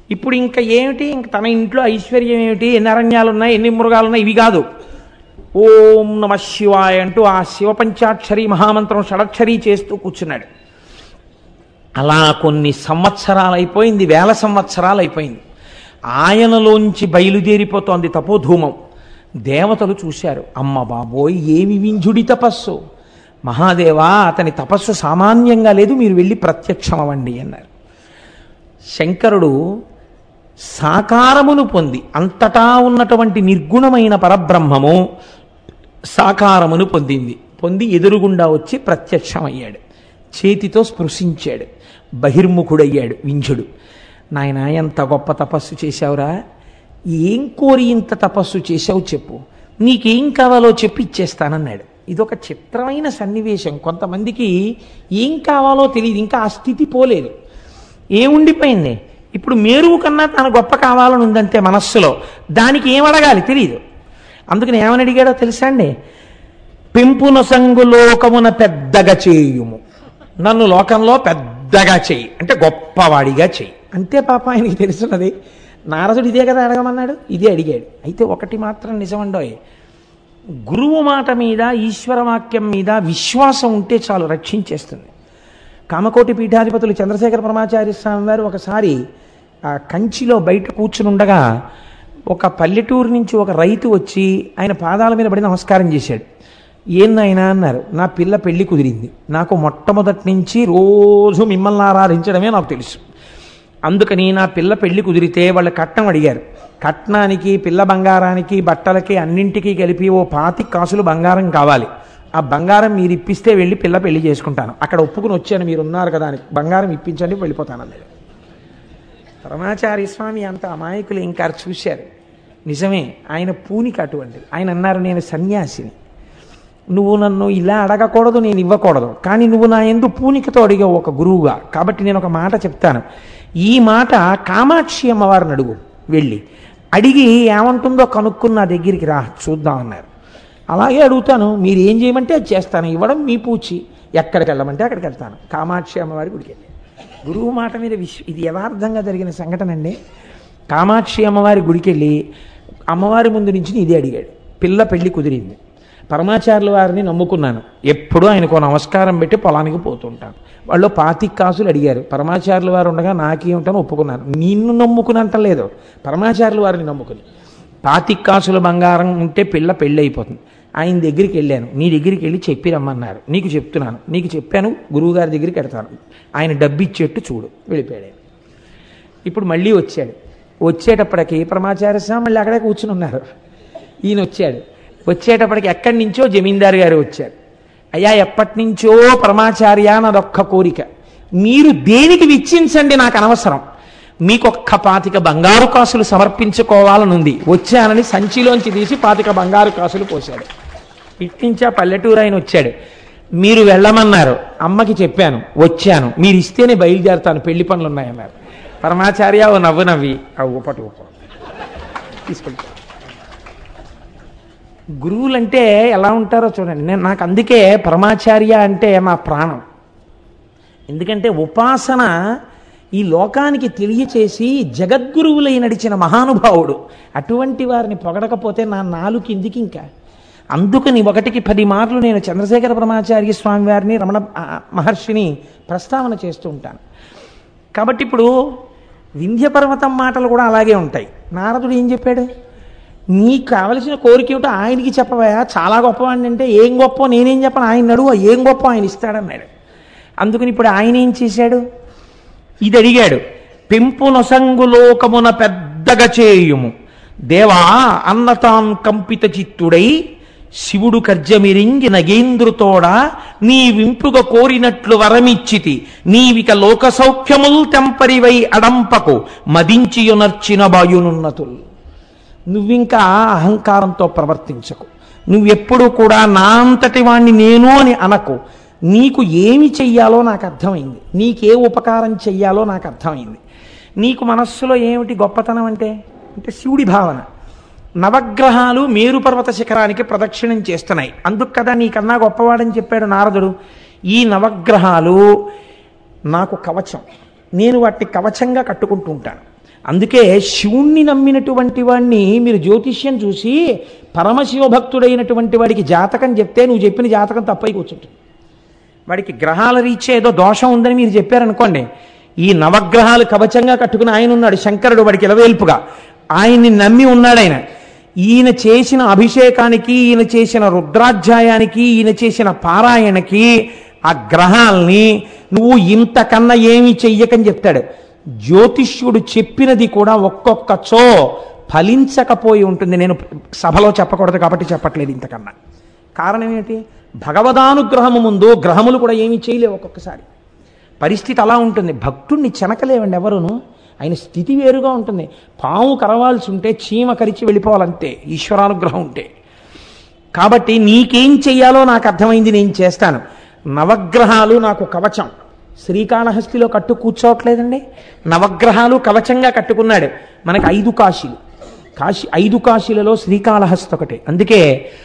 ఇప్పుడు ఇంకా ఏమిటి ఇంక తన ఇంట్లో ఐశ్వర్యం ఏమిటి ఎన్ని అరణ్యాలు ఉన్నాయి ఎన్ని మృగాలు ఉన్నాయి ఇవి కాదు ఓం నమ శివాయ అంటూ ఆ శివ పంచాక్షరి మహామంత్రం షడక్షరి చేస్తూ కూర్చున్నాడు అలా కొన్ని సంవత్సరాలు అయిపోయింది వేల సంవత్సరాలు అయిపోయింది ఆయనలోంచి బయలుదేరిపోతోంది తపోధూమం దేవతలు చూశారు అమ్మ బాబోయ్ ఏమి వింజుడి తపస్సు మహాదేవా అతని తపస్సు సామాన్యంగా లేదు మీరు వెళ్ళి ప్రత్యక్షం అవ్వండి అన్నారు శంకరుడు సాకారమును పొంది అంతటా ఉన్నటువంటి నిర్గుణమైన పరబ్రహ్మము సాకారమును పొందింది పొంది ఎదురుగుండా వచ్చి ప్రత్యక్షమయ్యాడు చేతితో స్పృశించాడు బహిర్ముఖుడయ్యాడు వింజుడు నాయన ఎంత గొప్ప తపస్సు చేశావురా ఏం కోరి ఇంత తపస్సు చేశావు చెప్పు నీకేం కావాలో చెప్పి ఇచ్చేస్తానన్నాడు ఇదొక చిత్రమైన సన్నివేశం కొంతమందికి ఏం కావాలో తెలియదు ఇంకా ఆ స్థితి పోలేదు ఏముండిపోయింది ఇప్పుడు మేరువు కన్నా తన గొప్ప కావాలని ఉందంతే మనస్సులో దానికి ఏం అడగాలి తెలియదు అందుకని ఏమని అడిగాడో తెలుసా అండి పెంపున సంగు లోకమున పెద్దగా చేయుము నన్ను లోకంలో పెద్దగా చెయ్యి అంటే గొప్పవాడిగా చెయ్యి అంతే పాప ఆయనకి తెలుసున్నది నారదుడు ఇదే కదా అడగమన్నాడు ఇదే అడిగాడు అయితే ఒకటి మాత్రం నిజమండోయ్ గురువు మాట మీద ఈశ్వర వాక్యం మీద విశ్వాసం ఉంటే చాలు రక్షించేస్తుంది కామకోటి పీఠాధిపతులు చంద్రశేఖర పరమాచార్య స్వామి వారు ఒకసారి ఆ కంచిలో బయట కూర్చుని ఉండగా ఒక పల్లెటూరు నుంచి ఒక రైతు వచ్చి ఆయన పాదాల మీద పడి నమస్కారం చేశాడు ఏం నాయనా అన్నారు నా పిల్ల పెళ్లి కుదిరింది నాకు మొట్టమొదటి నుంచి రోజు మిమ్మల్ని ఆరాధించడమే నాకు తెలుసు అందుకని నా పిల్ల పెళ్లి కుదిరితే వాళ్ళ కట్నం అడిగారు కట్నానికి పిల్ల బంగారానికి బట్టలకి అన్నింటికీ కలిపి ఓ పాతి కాసులు బంగారం కావాలి ఆ బంగారం మీరు ఇప్పిస్తే వెళ్ళి పిల్ల పెళ్లి చేసుకుంటాను అక్కడ ఒప్పుకుని వచ్చాను మీరు ఉన్నారు కదా అని బంగారం ఇప్పించండి వెళ్ళిపోతాను అన్నాడు పరమాచార్య స్వామి అంత అమాయకులు ఇంకా చూశారు నిజమే ఆయన పూనికి అటువంటిది ఆయన అన్నారు నేను సన్యాసిని నువ్వు నన్ను ఇలా అడగకూడదు నేను ఇవ్వకూడదు కానీ నువ్వు నా ఎందు పూనికతో అడిగావు ఒక గురువుగా కాబట్టి నేను ఒక మాట చెప్తాను ఈ మాట కామాక్షి అమ్మవారిని అడుగు వెళ్ళి అడిగి ఏమంటుందో కనుక్కుని నా దగ్గరికి రా చూద్దాం అన్నారు అలాగే అడుగుతాను మీరు ఏం చేయమంటే అది చేస్తాను ఇవ్వడం మీ పూచి ఎక్కడికి వెళ్ళమంటే అక్కడికి వెళ్తాను కామాక్షి అమ్మవారి గుడికి వెళ్ళి గురువు మాట మీద విశ్వ ఇది యథార్థంగా జరిగిన సంఘటన అండి కామాక్షి అమ్మవారి గుడికి వెళ్ళి అమ్మవారి ముందు నుంచి ఇదే అడిగాడు పిల్ల పెళ్లి కుదిరింది పరమాచార్యుల వారిని నమ్ముకున్నాను ఎప్పుడూ ఆయనకు నమస్కారం పెట్టి పొలానికి పోతుంటాను వాళ్ళు పాతిక కాసులు అడిగారు పరమాచార్యుల వారు ఉండగా నాకేమిటని ఒప్పుకున్నాను నిన్ను నమ్ముకునంటలేదు పరమాచార్యుల వారిని నమ్ముకుని పాతిక కాసుల బంగారం ఉంటే పిల్ల పెళ్ళి అయిపోతుంది ఆయన దగ్గరికి వెళ్ళాను నీ దగ్గరికి వెళ్ళి చెప్పి రమ్మన్నారు నీకు చెప్తున్నాను నీకు చెప్పాను గురువుగారి దగ్గరికి వెడతాను ఆయన డబ్బు ఇచ్చేట్టు చూడు వెళ్ళిపోయాడు ఆయన. ఇప్పుడు మళ్ళీ వచ్చాడు వచ్చేటప్పటికి పరమాచార్య స్వామి మళ్ళీ అక్కడే కూర్చుని ఉన్నారు ఈయన వచ్చాడు వచ్చేటప్పటికి ఎక్కడి నుంచో జమీందారు గారు వచ్చారు అయ్యా ఎప్పటి నుంచో పరమాచార్య నాదొక్క కోరిక మీరు దేనికి విచ్చించండి నాకు అనవసరం మీకు ఒక్క పాతిక బంగారు కాసులు సమర్పించుకోవాలనుంది వచ్చానని సంచిలోంచి తీసి పాతిక బంగారు కాసులు పోశాడు ఇట్నుంచి ఆ పల్లెటూరు ఆయన వచ్చాడు మీరు వెళ్ళమన్నారు అమ్మకి చెప్పాను వచ్చాను మీరు ఇస్తేనే బయలుదేరుతాను పెళ్లి పనులు ఉన్నాయన్నారు పరమాచార్య ఓ నవ్వు నవ్వి ఆ ఊపటి ఊప తీసుకెళ్ళి గురువులంటే ఎలా ఉంటారో చూడండి నేను నాకు అందుకే పరమాచార్య అంటే మా ప్రాణం ఎందుకంటే ఉపాసన ఈ లోకానికి తెలియచేసి జగద్గురువులై నడిచిన మహానుభావుడు అటువంటి వారిని పొగడకపోతే నా నాలుగు కిందికి ఇంకా అందుకని ఒకటికి పది మార్లు నేను చంద్రశేఖర పరమాచార్య స్వామి వారిని రమణ ఆ, మహర్షిని ప్రస్తావన చేస్తూ ఉంటాను కాబట్టి ఇప్పుడు వింధ్య పర్వతం మాటలు కూడా అలాగే ఉంటాయి నారదుడు ఏం చెప్పాడు నీకు కావలసిన కోరిక ఏమిటో ఆయనకి చెప్పవా చాలా గొప్పవాడిని అంటే ఏం గొప్ప నేనేం చెప్పను ఆయన అడుగు ఏం గొప్ప ఆయన ఇస్తాడన్నాడు అందుకని ఇప్పుడు ఆయన ఏం చేశాడు ఇది అడిగాడు పెంపు నొసంగులోకమున పెద్దగా చేయుము దేవా అన్నతాన్ కంపిత చిత్తుడై శివుడు కర్జమిరింగి నగేంద్రుతోడ నీ వింపుగా కోరినట్లు వరమిచ్చితి నీవిక లోక సౌఖ్యముల్ తెంపరివై అడంపకు మదించియునర్చిన బాయునున్నతుల్ నువ్వింకా అహంకారంతో ప్రవర్తించకు నువ్వెప్పుడు కూడా నా అంతటి వాణ్ణి నేను అని అనకు నీకు ఏమి చెయ్యాలో నాకు అర్థమైంది నీకే ఉపకారం చెయ్యాలో నాకు అర్థమైంది నీకు మనస్సులో ఏమిటి గొప్పతనం అంటే అంటే శివుడి భావన నవగ్రహాలు మేరు పర్వత శిఖరానికి ప్రదక్షిణం చేస్తున్నాయి అందుకు కదా నీకన్నా గొప్పవాడని చెప్పాడు నారదుడు ఈ నవగ్రహాలు నాకు కవచం నేను వాటిని కవచంగా కట్టుకుంటూ ఉంటాను అందుకే శివుణ్ణి నమ్మినటువంటి వాడిని మీరు జ్యోతిష్యం చూసి పరమశివ భక్తుడైనటువంటి వాడికి జాతకం చెప్తే నువ్వు చెప్పిన జాతకం తప్పై కూర్చుంటుంది వాడికి గ్రహాల రీత్యా ఏదో దోషం ఉందని మీరు చెప్పారనుకోండి ఈ నవగ్రహాలు కవచంగా కట్టుకుని ఆయన ఉన్నాడు శంకరుడు వాడికి ఇలవేల్పుగా ఆయన్ని నమ్మి ఉన్నాడు ఆయన ఈయన చేసిన అభిషేకానికి ఈయన చేసిన రుద్రాధ్యాయానికి ఈయన చేసిన పారాయణకి ఆ గ్రహాల్ని నువ్వు ఇంతకన్నా ఏమీ చెయ్యకని చెప్తాడు జ్యోతిష్యుడు చెప్పినది కూడా ఒక్కొక్కచో ఫలించకపోయి ఉంటుంది నేను సభలో చెప్పకూడదు కాబట్టి చెప్పట్లేదు ఇంతకన్నా కారణం ఏంటి భగవదానుగ్రహము ముందు గ్రహములు కూడా ఏమీ చేయలేవు ఒక్కొక్కసారి పరిస్థితి అలా ఉంటుంది భక్తుణ్ణి చెనకలేవండి ఎవరును ఆయన స్థితి వేరుగా ఉంటుంది పాము కరవాల్సి ఉంటే చీమ కరిచి వెళ్ళిపోవాలంతే ఈశ్వరానుగ్రహం ఉంటే కాబట్టి నీకేం చెయ్యాలో నాకు అర్థమైంది నేను చేస్తాను నవగ్రహాలు నాకు కవచం శ్రీకాళహస్తిలో కట్టు కూర్చోవట్లేదండి నవగ్రహాలు కవచంగా కట్టుకున్నాడు మనకి ఐదు కాశీలు కాశీ ఐదు కాశీలలో శ్రీకాళహస్తి ఒకటే అందుకే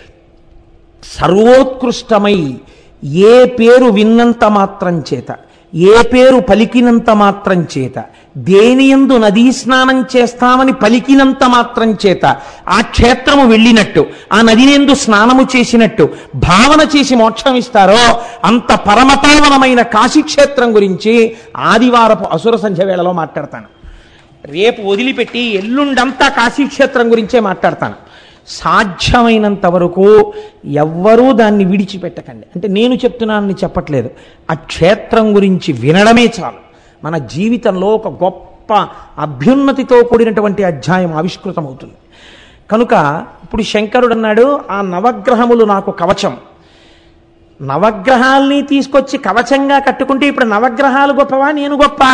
సర్వోత్కృష్టమై ఏ పేరు విన్నంత మాత్రం చేత ఏ పేరు పలికినంత మాత్రం చేత దేనియందు నదీ స్నానం చేస్తామని పలికినంత మాత్రం చేత ఆ క్షేత్రము వెళ్ళినట్టు ఆ నదినేందు స్నానము చేసినట్టు భావన చేసి మోక్షం ఇస్తారో అంత పరమపావనమైన కాశీక్షేత్రం గురించి ఆదివారపు అసుర సంధ్య వేళలో మాట్లాడతాను రేపు వదిలిపెట్టి ఎల్లుండంతా కాశీక్షేత్రం గురించే మాట్లాడతాను సాధ్యమైనంత వరకు ఎవ్వరూ దాన్ని విడిచిపెట్టకండి అంటే నేను చెప్తున్నానని చెప్పట్లేదు ఆ క్షేత్రం గురించి వినడమే చాలు మన జీవితంలో ఒక గొప్ప అభ్యున్నతితో కూడినటువంటి అధ్యాయం ఆవిష్కృతమవుతుంది కనుక ఇప్పుడు శంకరుడు అన్నాడు ఆ నవగ్రహములు నాకు కవచం నవగ్రహాల్ని తీసుకొచ్చి కవచంగా కట్టుకుంటే ఇప్పుడు నవగ్రహాలు గొప్పవా నేను గొప్ప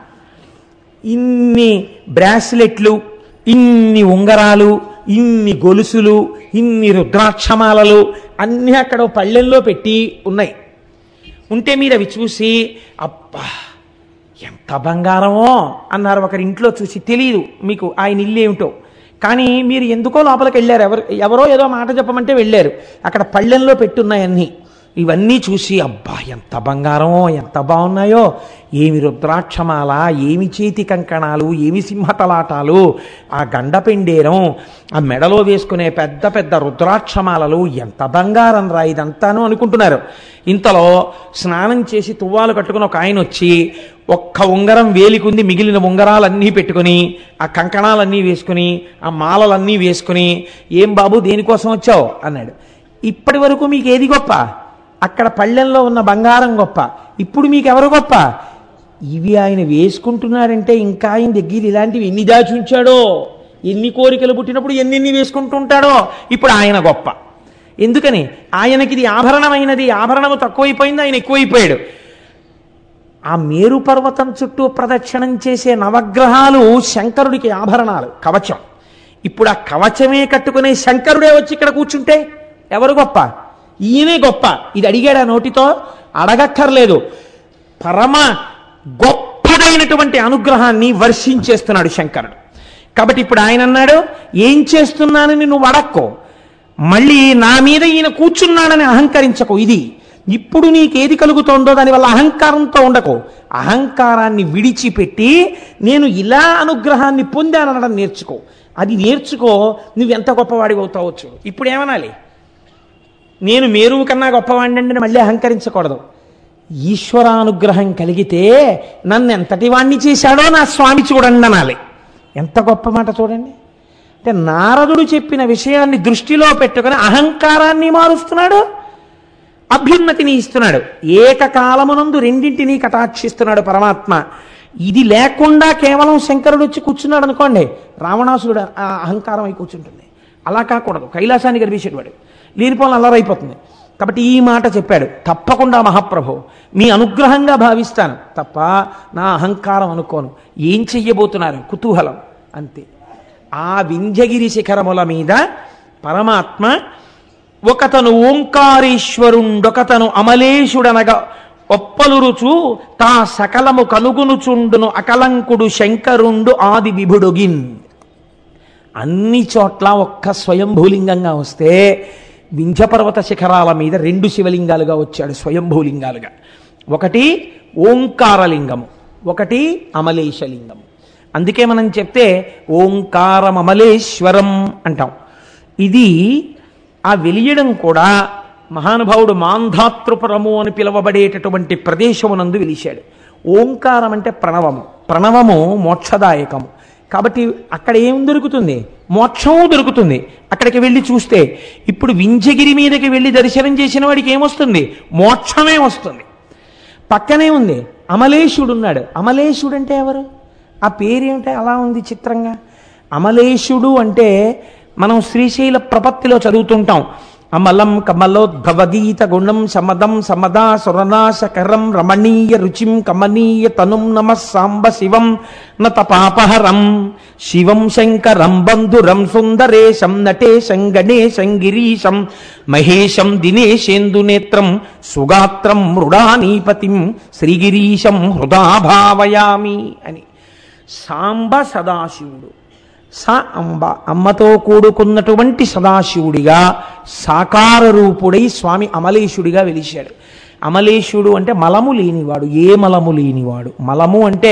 ఇన్ని బ్రాస్లెట్లు ఇన్ని ఉంగరాలు ఇన్ని గొలుసులు ఇన్ని రుద్రాక్షమాలలు అన్నీ అక్కడ ఓ పళ్ళెల్లో పెట్టి ఉన్నాయి ఉంటే మీరు అవి చూసి అబ్బా ఎంత బంగారమో అన్నారు ఒకరి ఇంట్లో చూసి తెలియదు మీకు ఆయన ఇల్లు ఏమిటో కానీ మీరు ఎందుకో లోపలికి వెళ్ళారు ఎవరు ఎవరో ఏదో మాట చెప్పమంటే వెళ్ళారు అక్కడ పళ్ళెంలో పెట్టున్నాయన్నీ ఇవన్నీ చూసి అబ్బా ఎంత బంగారమో ఎంత బాగున్నాయో ఏమి రుద్రాక్షమాల ఏమి చేతి కంకణాలు ఏమి సింహతలాటాలు ఆ గండపెండేరం ఆ మెడలో వేసుకునే పెద్ద పెద్ద రుద్రాక్షమాలలు ఎంత బంగారం రా ఇదంతాను అనుకుంటున్నారు ఇంతలో స్నానం చేసి తువ్వాలు కట్టుకుని ఒక ఆయన వచ్చి ఒక్క ఉంగరం వేలికుంది మిగిలిన ఉంగరాలన్నీ పెట్టుకుని ఆ కంకణాలన్నీ వేసుకుని ఆ మాలలన్నీ వేసుకుని ఏం బాబు దేనికోసం వచ్చావు అన్నాడు ఇప్పటి వరకు మీకు ఏది గొప్ప అక్కడ పళ్ళెంలో ఉన్న బంగారం గొప్ప ఇప్పుడు మీకు ఎవరు గొప్ప ఇవి ఆయన వేసుకుంటున్నాడంటే ఇంకా ఆయన దగ్గర ఇలాంటివి ఎన్ని దాచి ఉంచాడో ఎన్ని కోరికలు పుట్టినప్పుడు ఎన్నెన్ని వేసుకుంటుంటాడో ఇప్పుడు ఆయన గొప్ప ఎందుకని ఆయనకి ఇది ఆభరణమైనది ఆభరణము తక్కువైపోయింది ఆయన ఎక్కువైపోయాడు ఆ మేరు పర్వతం చుట్టూ ప్రదక్షిణం చేసే నవగ్రహాలు శంకరుడికి ఆభరణాలు కవచం ఇప్పుడు ఆ కవచమే కట్టుకునే శంకరుడే వచ్చి ఇక్కడ కూర్చుంటే ఎవరు గొప్ప ఈయనే గొప్ప ఇది అడిగాడు ఆ నోటితో అడగక్కర్లేదు పరమ గొప్పదైనటువంటి అనుగ్రహాన్ని వర్షించేస్తున్నాడు శంకరుడు కాబట్టి ఇప్పుడు ఆయన అన్నాడు ఏం చేస్తున్నానని నువ్వు అడక్కో మళ్ళీ నా మీద ఈయన కూర్చున్నాడని అహంకరించకు ఇది ఇప్పుడు నీకేది కలుగుతోందో దానివల్ల అహంకారంతో ఉండకు అహంకారాన్ని విడిచిపెట్టి నేను ఇలా అనుగ్రహాన్ని పొందాననడం నేర్చుకో అది నేర్చుకో నువ్వెంత గొప్పవాడివి అవుతావచ్చు ఇప్పుడు ఏమనాలి నేను మేరువు కన్నా గొప్పవాడిని అంటే మళ్ళీ అహంకరించకూడదు ఈశ్వరానుగ్రహం కలిగితే నన్ను ఎంతటి వాణ్ణి చేశాడో నా స్వామి చూడండి అనాలి ఎంత గొప్ప మాట చూడండి అంటే నారదుడు చెప్పిన విషయాన్ని దృష్టిలో పెట్టుకుని అహంకారాన్ని మారుస్తున్నాడు అభ్యున్నతిని ఇస్తున్నాడు ఏకకాలమునందు రెండింటినీ కటాక్షిస్తున్నాడు పరమాత్మ ఇది లేకుండా కేవలం శంకరుడు వచ్చి కూర్చున్నాడు అనుకోండి రావణాసురుడు ఆ అహంకారం అయి కూర్చుంటుంది అలా కాకూడదు కైలాసాన్ని గర్భించేవాడు లేనిపోలను అల్లరైపోతుంది కాబట్టి ఈ మాట చెప్పాడు తప్పకుండా మహాప్రభు మీ అనుగ్రహంగా భావిస్తాను తప్ప నా అహంకారం అనుకోను ఏం చెయ్యబోతున్నారు కుతూహలం అంతే ఆ వింధ్యగిరి శిఖరముల మీద పరమాత్మ ఒకతను ఓంకారేశ్వరుండొకతను అమలేశుడనగా ఒప్పలురుచు తా సకలము కనుగునుచుండును అకలంకుడు శంకరుండు ఆది విభుడుగిన్ అన్ని చోట్ల ఒక్క స్వయంభూలింగంగా వస్తే వింధ్యపర్వత శిఖరాల మీద రెండు శివలింగాలుగా వచ్చాడు స్వయంభూలింగాలుగా ఒకటి ఓంకారలింగము ఒకటి అమలేశలింగము అందుకే మనం చెప్తే ఓంకారమమలేశ్వరం అంటాం ఇది ఆ వెలియడం కూడా మహానుభావుడు మాంధాతృపురము అని పిలువబడేటటువంటి ప్రదేశమునందు వెలిశాడు ఓంకారం అంటే ప్రణవము ప్రణవము మోక్షదాయకము కాబట్టి అక్కడ ఏం దొరుకుతుంది మోక్షము దొరుకుతుంది అక్కడికి వెళ్ళి చూస్తే ఇప్పుడు వింజగిరి మీదకి వెళ్ళి దర్శనం చేసిన వాడికి ఏమొస్తుంది మోక్షమే వస్తుంది పక్కనే ఉంది అమలేశుడు ఉన్నాడు అమలేశుడు అంటే ఎవరు ఆ పేరేమిటి అలా ఉంది చిత్రంగా అమలేశుడు అంటే మనం శ్రీశైల ప్రపత్తిలో చదువుతుంటాం అమలం కమలోద్భవగీత గుణం సమదం సమదా సురనాశకరం రమణీయ రుచిం కమనీయ తనుం నమ సాంబ శివం నతపాపహరం శివం శంకరం బంధురం సుందరేశం నటేశం గణేశం గిరీశం మహేశం దినేశేందునేత్రం సుగాత్రం మృడానీపతిం శ్రీగిరీశం హృదా భావయామి అని సాంబ సదాశివుడు స అంబ అమ్మతో కూడుకున్నటువంటి సదాశివుడిగా సాకార రూపుడై స్వామి అమలేశుడిగా వెలిశాడు అమలేశుడు అంటే మలము లేనివాడు ఏ మలము లేనివాడు మలము అంటే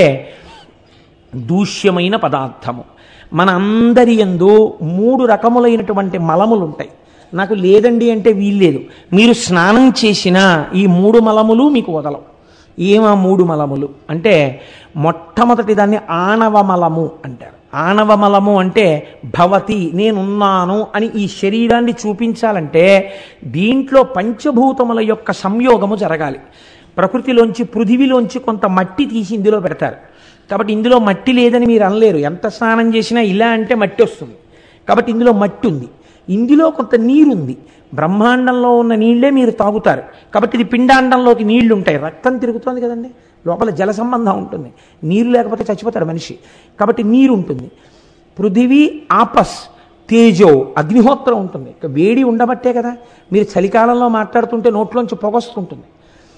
దూష్యమైన పదార్థము మన అందరి ఎందు మూడు రకములైనటువంటి మలములు ఉంటాయి నాకు లేదండి అంటే వీల్లేదు మీరు స్నానం చేసిన ఈ మూడు మలములు మీకు వదలవు ఏమా మూడు మలములు అంటే మొట్టమొదటి దాన్ని ఆణవమలము అంటారు ఆణవమలము అంటే భవతి నేనున్నాను అని ఈ శరీరాన్ని చూపించాలంటే దీంట్లో పంచభూతముల యొక్క సంయోగము జరగాలి ప్రకృతిలోంచి పృథివిలోంచి కొంత మట్టి తీసి ఇందులో పెడతారు కాబట్టి ఇందులో మట్టి లేదని మీరు అనలేరు ఎంత స్నానం చేసినా ఇలా అంటే మట్టి వస్తుంది కాబట్టి ఇందులో మట్టి ఉంది ఇందులో కొంత నీరుంది బ్రహ్మాండంలో ఉన్న నీళ్లే మీరు తాగుతారు కాబట్టి ఇది పిండాండంలోకి నీళ్లు ఉంటాయి రక్తం తిరుగుతోంది కదండి లోపల జల సంబంధం ఉంటుంది నీరు లేకపోతే చచ్చిపోతాడు మనిషి కాబట్టి నీరు ఉంటుంది పృథివీ ఆపస్ తేజో అగ్నిహోత్రం ఉంటుంది ఇక వేడి ఉండబట్టే కదా మీరు చలికాలంలో మాట్లాడుతుంటే నోట్లోంచి పొగొస్తుంటుంది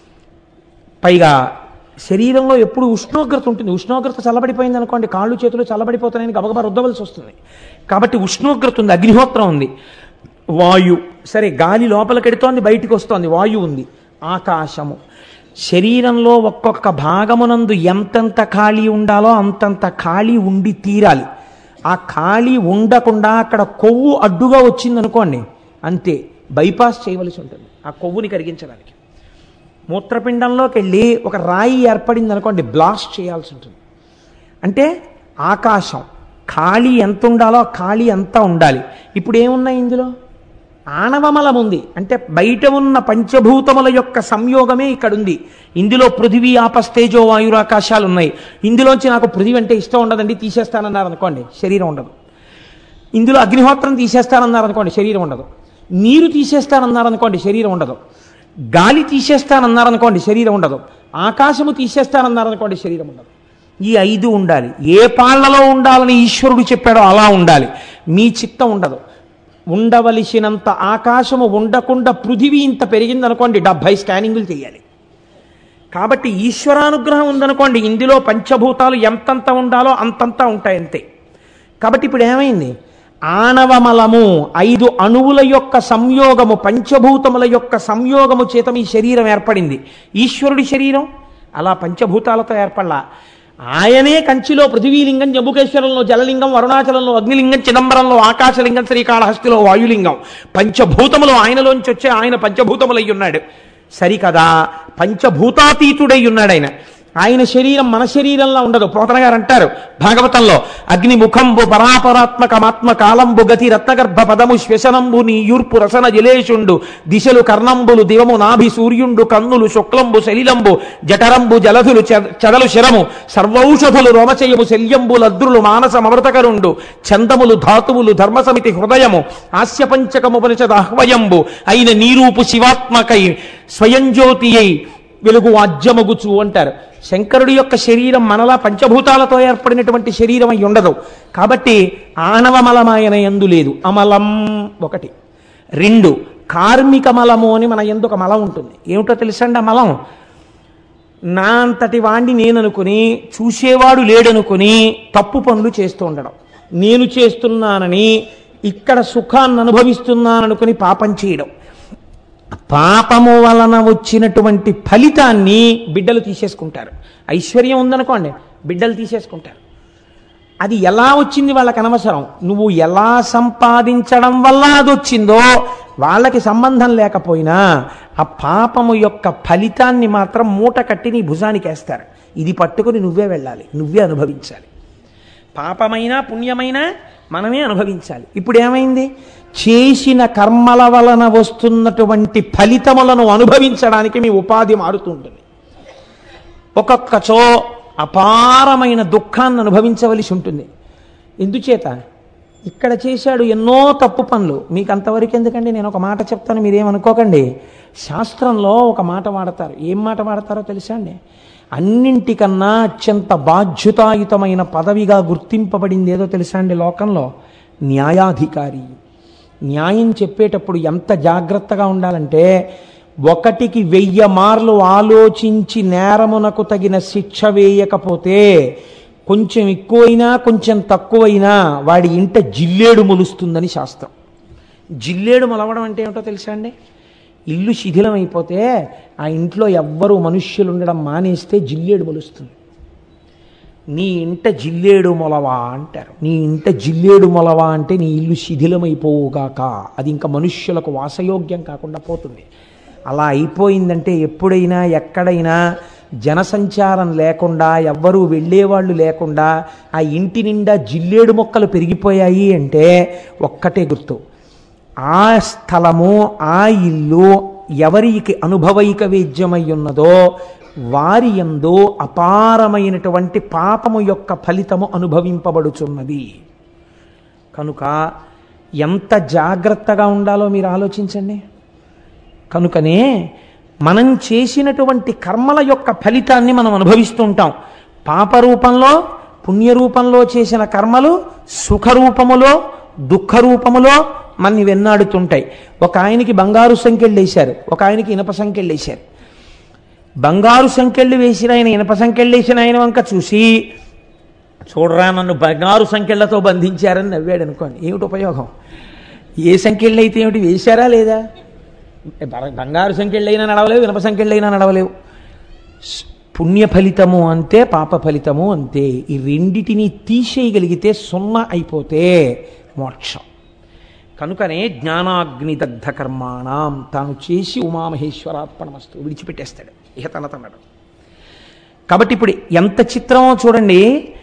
పైగా శరీరంలో ఎప్పుడు ఉష్ణోగ్రత ఉంటుంది ఉష్ణోగ్రత చల్లబడిపోయింది అనుకోండి కాళ్ళు చేతులు చల్లబడిపోతున్నాయని గబగబా రుద్దవలసి వస్తుంది కాబట్టి ఉష్ణోగ్రత ఉంది అగ్నిహోత్రం ఉంది వాయు సరే గాలి లోపలికెడుతోంది బయటికి వస్తోంది వాయు ఉంది ఆకాశము శరీరంలో ఒక్కొక్క భాగమునందు ఎంతెంత ఖాళీ ఉండాలో అంతంత ఖాళీ ఉండి తీరాలి ఆ ఖాళీ ఉండకుండా అక్కడ కొవ్వు అడ్డుగా వచ్చిందనుకోండి అంతే బైపాస్ చేయవలసి ఉంటుంది ఆ కొవ్వుని కరిగించడానికి మూత్రపిండంలోకి వెళ్ళి ఒక రాయి ఏర్పడింది అనుకోండి బ్లాస్ట్ చేయాల్సి ఉంటుంది అంటే ఆకాశం ఖాళీ ఎంత ఉండాలో ఖాళీ అంతా ఉండాలి ఇప్పుడు ఏమున్నాయి ఇందులో ఆణవమలం ఉంది అంటే బయట ఉన్న పంచభూతముల యొక్క సంయోగమే ఇక్కడ ఉంది ఇందులో పృథివీ ఆపస్తేజో వాయురాకాశాలు ఉన్నాయి ఇందులోంచి నాకు పృథివీ అంటే ఇష్టం ఉండదండి తీసేస్తానన్నారు అనుకోండి శరీరం ఉండదు ఇందులో అగ్నిహోత్రం తీసేస్తానన్నారు అనుకోండి శరీరం ఉండదు నీరు తీసేస్తానన్నారు అనుకోండి శరీరం ఉండదు గాలి తీసేస్తానన్నారు అనుకోండి శరీరం ఉండదు ఆకాశము తీసేస్తానన్నారు అనుకోండి శరీరం ఉండదు ఈ ఐదు ఉండాలి ఏ పాళ్లలో ఉండాలని ఈశ్వరుడు చెప్పాడో అలా ఉండాలి మీ చిత్తం ఉండదు ఉండవలసినంత ఆకాశము ఉండకుండా పృథివీ ఇంత పెరిగిందనుకోండి డెబ్భై స్కానింగులు చేయాలి కాబట్టి ఈశ్వరానుగ్రహం ఉందనుకోండి ఇందులో పంచభూతాలు ఎంతంత ఉండాలో అంతంతా ఉంటాయి అంతే కాబట్టి ఇప్పుడు ఏమైంది ఆణవమలము ఐదు అణువుల యొక్క సంయోగము పంచభూతముల యొక్క సంయోగము చేత మీ శరీరం ఏర్పడింది ఈశ్వరుడి శరీరం అలా పంచభూతాలతో ఏర్పడలా ఆయనే కంచిలో పృథివీలింగం జంబుకేశ్వరంలో జలలింగం అరుణాచలంలో అగ్నిలింగం చిదంబరంలో ఆకాశలింగం శ్రీకాళహస్తిలో వాయులింగం పంచభూతములు ఆయనలోంచి వచ్చే ఆయన పంచభూతములై ఉన్నాడు సరికదా పంచభూతాతీతుడై ఉన్నాడు ఆయన ఆయన శరీరం మన శరీరంలో ఉండదు పోతన గారు అంటారు భాగవతంలో అగ్ని ముఖంబు పరాపరాత్మకమాత్మ కాలంబు గతి రత్నగర్భ పదము శ్వసనంబు నీ యూర్పు రసన జలేషుండు దిశలు కర్ణంబులు దివము నాభి సూర్యుండు కన్నులు శుక్లంబు శలిలంబు జఠరంబు జలధులు చె- చెదలు శరము సర్వౌషధులు రోమచయము శల్యంబు లద్రులు మానస మమృతకరుండు చందములు ధాతువులు ధర్మసమితి హృదయము హాస్యపంచకముపనిషద్ ఆహ్వయంబు అయిన నీరూపు శివాత్మకై స్వయం జ్యోతి అయి వెలుగు వాద్యమగుచు అంటారు శంకరుడి యొక్క శరీరం మనలా పంచభూతాలతో ఏర్పడినటువంటి శరీరం అయి ఉండదు కాబట్టి ఆణవమలమాయన ఎందు లేదు అమలం ఒకటి రెండు కార్మిక మలము అని మన ఎందు ఒక మలం ఉంటుంది ఏమిటో తెలుసండి ఆ మలం నా అంతటి వాణ్ణి నేను అనుకుని చూసేవాడు లేడనుకుని తప్పు పనులు చేస్తూ ఉండడం నేను చేస్తున్నానని ఇక్కడ సుఖాన్ని అనుభవిస్తున్నాననుకుని పాపం చేయడం పాపము వలన వచ్చినటువంటి ఫలితాన్ని బిడ్డలు తీసేసుకుంటారు ఐశ్వర్యం ఉందనుకోండి బిడ్డలు తీసేసుకుంటారు అది ఎలా వచ్చింది వాళ్ళకి అనవసరం నువ్వు ఎలా సంపాదించడం వల్ల అది వచ్చిందో వాళ్ళకి సంబంధం లేకపోయినా ఆ పాపము యొక్క ఫలితాన్ని మాత్రం మూట కట్టి నీ భుజానికి వేస్తారు ఇది పట్టుకుని నువ్వే వెళ్ళాలి నువ్వే అనుభవించాలి పాపమైనా పుణ్యమైనా మనమే అనుభవించాలి ఇప్పుడు ఏమైంది చేసిన కర్మల వలన వస్తున్నటువంటి ఫలితములను అనుభవించడానికి మీ ఉపాధి మారుతుంటుంది ఒక్కొక్కచో అపారమైన దుఃఖాన్ని అనుభవించవలసి ఉంటుంది ఎందుచేత ఇక్కడ చేశాడు ఎన్నో తప్పు పనులు మీకు అంతవరకు ఎందుకండి నేను ఒక మాట చెప్తాను మీరేమనుకోకండి శాస్త్రంలో ఒక మాట వాడతారు ఏం మాట వాడతారో తెలుసా అండి అన్నింటికన్నా అత్యంత బాధ్యతాయుతమైన పదవిగా గుర్తింపబడింది ఏదో తెలుసా అండి లోకంలో న్యాయాధికారి న్యాయం చెప్పేటప్పుడు ఎంత జాగ్రత్తగా ఉండాలంటే ఒకటికి వెయ్యి మార్లు ఆలోచించి నేరమునకు తగిన శిక్ష వేయకపోతే కొంచెం ఎక్కువైనా కొంచెం తక్కువైనా వాడి ఇంట జిల్లేడు మొలుస్తుందని శాస్త్రం జిల్లేడు మొలవడం అంటే ఏమిటో తెలుసా అండి ఇల్లు శిథిలం అయిపోతే ఆ ఇంట్లో ఎవ్వరూ మనుష్యులు ఉండడం మానేస్తే జిల్లేడు మొలుస్తుంది నీ ఇంట జిల్లేడు మొలవా అంటారు నీ ఇంట జిల్లేడు మొలవా అంటే నీ ఇల్లు శిథిలమైపోవుగాక అది ఇంకా మనుష్యులకు వాసయోగ్యం కాకుండా పోతుంది అలా అయిపోయిందంటే ఎప్పుడైనా ఎక్కడైనా జనసంచారం లేకుండా ఎవ్వరూ వెళ్ళేవాళ్ళు లేకుండా ఆ ఇంటి నిండా జిల్లేడు మొక్కలు పెరిగిపోయాయి అంటే ఒక్కటే గుర్తు ఆ స్థలము ఆ ఇల్లు ఎవరికి అనుభవైక వేద్యమై ఉన్నదో వారి యందు అపారమైనటువంటి పాపము యొక్క ఫలితము అనుభవింపబడుచున్నది కనుక ఎంత జాగ్రత్తగా ఉండాలో మీరు ఆలోచించండి కనుకనే మనం చేసినటువంటి కర్మల యొక్క ఫలితాన్ని మనం అనుభవిస్తూ ఉంటాం పాప రూపంలో పుణ్య రూపంలో చేసిన కర్మలు సుఖ రూపములో దుఃఖ రూపములో మన్ని వెన్నాడుతుంటాయి ఒక ఆయనకి బంగారు సంఖ్యలు వేశారు ఒక ఆయనకి ఇనప సంఖ్యలు వేశారు బంగారు సంఖ్యలు వేసిన ఆయన ఇనప సంఖ్యలు వేసిన ఆయన వంక చూసి చూడరా నన్ను బంగారు సంఖ్యలతో బంధించారని నవ్వాడు అనుకోండి ఏమిటి ఉపయోగం ఏ సంఖ్యలు అయితే ఏమిటి వేశారా లేదా బ- బంగారు సంఖ్యలైనా నడవలేవు ఇనప సంఖ్యలైనా నడవలేవు స్- పుణ్య ఫలితము అంతే పాప ఫలితము అంతే ఈ రెండిటిని తీసేయగలిగితే సున్నా అయిపోతే మోక్షం కనుకనే జ్ఞానాగ్నిదగ్ధ కర్మాణం తాను చేసి ఉమామహేశ్వరార్పణమస్తు విడిచిపెట్టేస్తాడు ఇహ తన తనడు కాబట్టి ఇప్పుడు ఎంత చిత్రమో చూడండి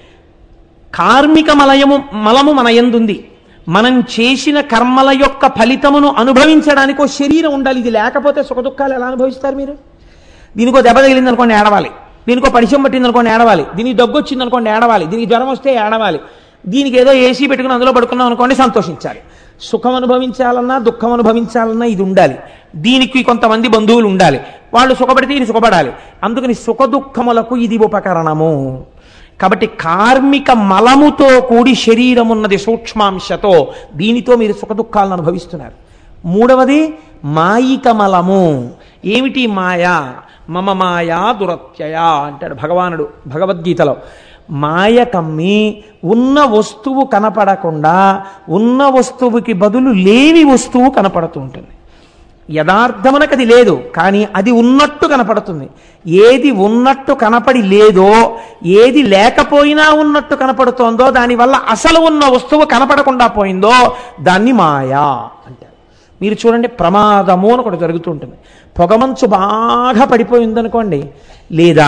కార్మిక మలయము మలము మన ఎందుంది మనం చేసిన కర్మల యొక్క ఫలితమును అనుభవించడానికి ఒక శరీరం ఉండాలి ఇది లేకపోతే సుఖ దుఃఖాలు ఎలా అనుభవిస్తారు మీరు దీనికో దెబ్బ తగిలింది అనుకోండి ఏడవాలి దీనికో పరిచయం పట్టింది అనుకోండి ఏడవాలి దీనికి దగ్గు వచ్చింది అనుకోండి ఏడవాలి దీనికి జ్వరం వస్తే ఏడవాలి దీనికి ఏదో ఏసీ పెట్టుకుని అందులో పడుకున్నాం అనుకోండి సంతోషించాలి సుఖం అనుభవించాలన్నా దుఃఖం అనుభవించాలన్నా ఇది ఉండాలి దీనికి కొంతమంది బంధువులు ఉండాలి వాళ్ళు సుఖపడితే ఇది సుఖపడాలి అందుకని సుఖ దుఃఖములకు ఇది ఉపకరణము కాబట్టి కార్మిక మలముతో కూడి శరీరం ఉన్నది సూక్ష్మాంశతో దీనితో మీరు సుఖ దుఃఖాలను అనుభవిస్తున్నారు మూడవది మాయిక మలము ఏమిటి మాయా మమ మాయా దురత్యయ అంటాడు భగవానుడు భగవద్గీతలో మాయ కమ్మి ఉన్న వస్తువు కనపడకుండా ఉన్న వస్తువుకి బదులు లేని వస్తువు కనపడుతూ ఉంటుంది యథార్థమునకు అది లేదు కానీ అది ఉన్నట్టు కనపడుతుంది ఏది ఉన్నట్టు కనపడి లేదో ఏది లేకపోయినా ఉన్నట్టు కనపడుతోందో దానివల్ల అసలు ఉన్న వస్తువు కనపడకుండా పోయిందో దాన్ని మాయా అంటారు మీరు చూడండి ప్రమాదము అని ఒకటి జరుగుతుంటుంది పొగమంచు బాగా పడిపోయి ఉందనుకోండి లేదా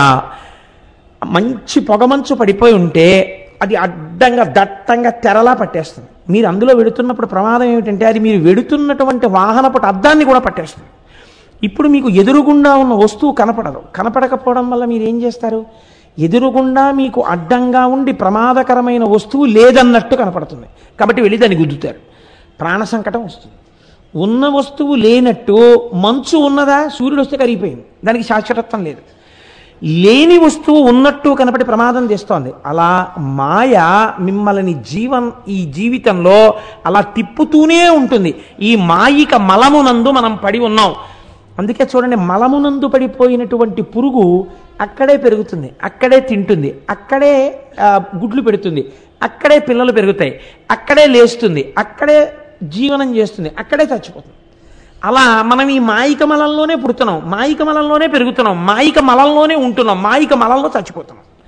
మంచి పొగమంచు పడిపోయి ఉంటే అది అడ్డంగా దట్టంగా తెరలా పట్టేస్తుంది మీరు అందులో వెడుతున్నప్పుడు ప్రమాదం ఏమిటంటే అది మీరు వెడుతున్నటువంటి వాహనపు అద్దాన్ని కూడా పట్టేస్తుంది ఇప్పుడు మీకు ఎదురుగుండా ఉన్న వస్తువు కనపడదు కనపడకపోవడం వల్ల మీరు ఏం చేస్తారు ఎదురుగుండా మీకు అడ్డంగా ఉండి ప్రమాదకరమైన వస్తువు లేదన్నట్టు కనపడుతుంది కాబట్టి వెళ్ళి దాన్ని గుద్దుతారు ప్రాణ సంకటం వస్తుంది ఉన్న వస్తువు లేనట్టు మంచు ఉన్నదా సూర్యుడు వస్తే కరిగిపోయింది దానికి శాశ్వతత్వం లేదు లేని వస్తువు ఉన్నట్టు కనపడి ప్రమాదం తెస్తోంది అలా మాయ మిమ్మల్ని జీవన్ ఈ జీవితంలో అలా తిప్పుతూనే ఉంటుంది ఈ మాయిక మలమునందు మనం పడి ఉన్నాం అందుకే చూడండి మలమునందు పడిపోయినటువంటి పురుగు అక్కడే పెరుగుతుంది అక్కడే తింటుంది అక్కడే ఆ, గుడ్లు పెడుతుంది అక్కడే పిల్లలు పెరుగుతాయి అక్కడే లేస్తుంది అక్కడే జీవనం చేస్తుంది అక్కడే చచ్చిపోతుంది అలా మనం ఈ మాయిక మలంలోనే పుడుతున్నాం మాయిక మలంలోనే పెరుగుతున్నాం మాయిక మలంలోనే ఉంటున్నాం మాయిక మలంలో చచ్చిపోతున్నాం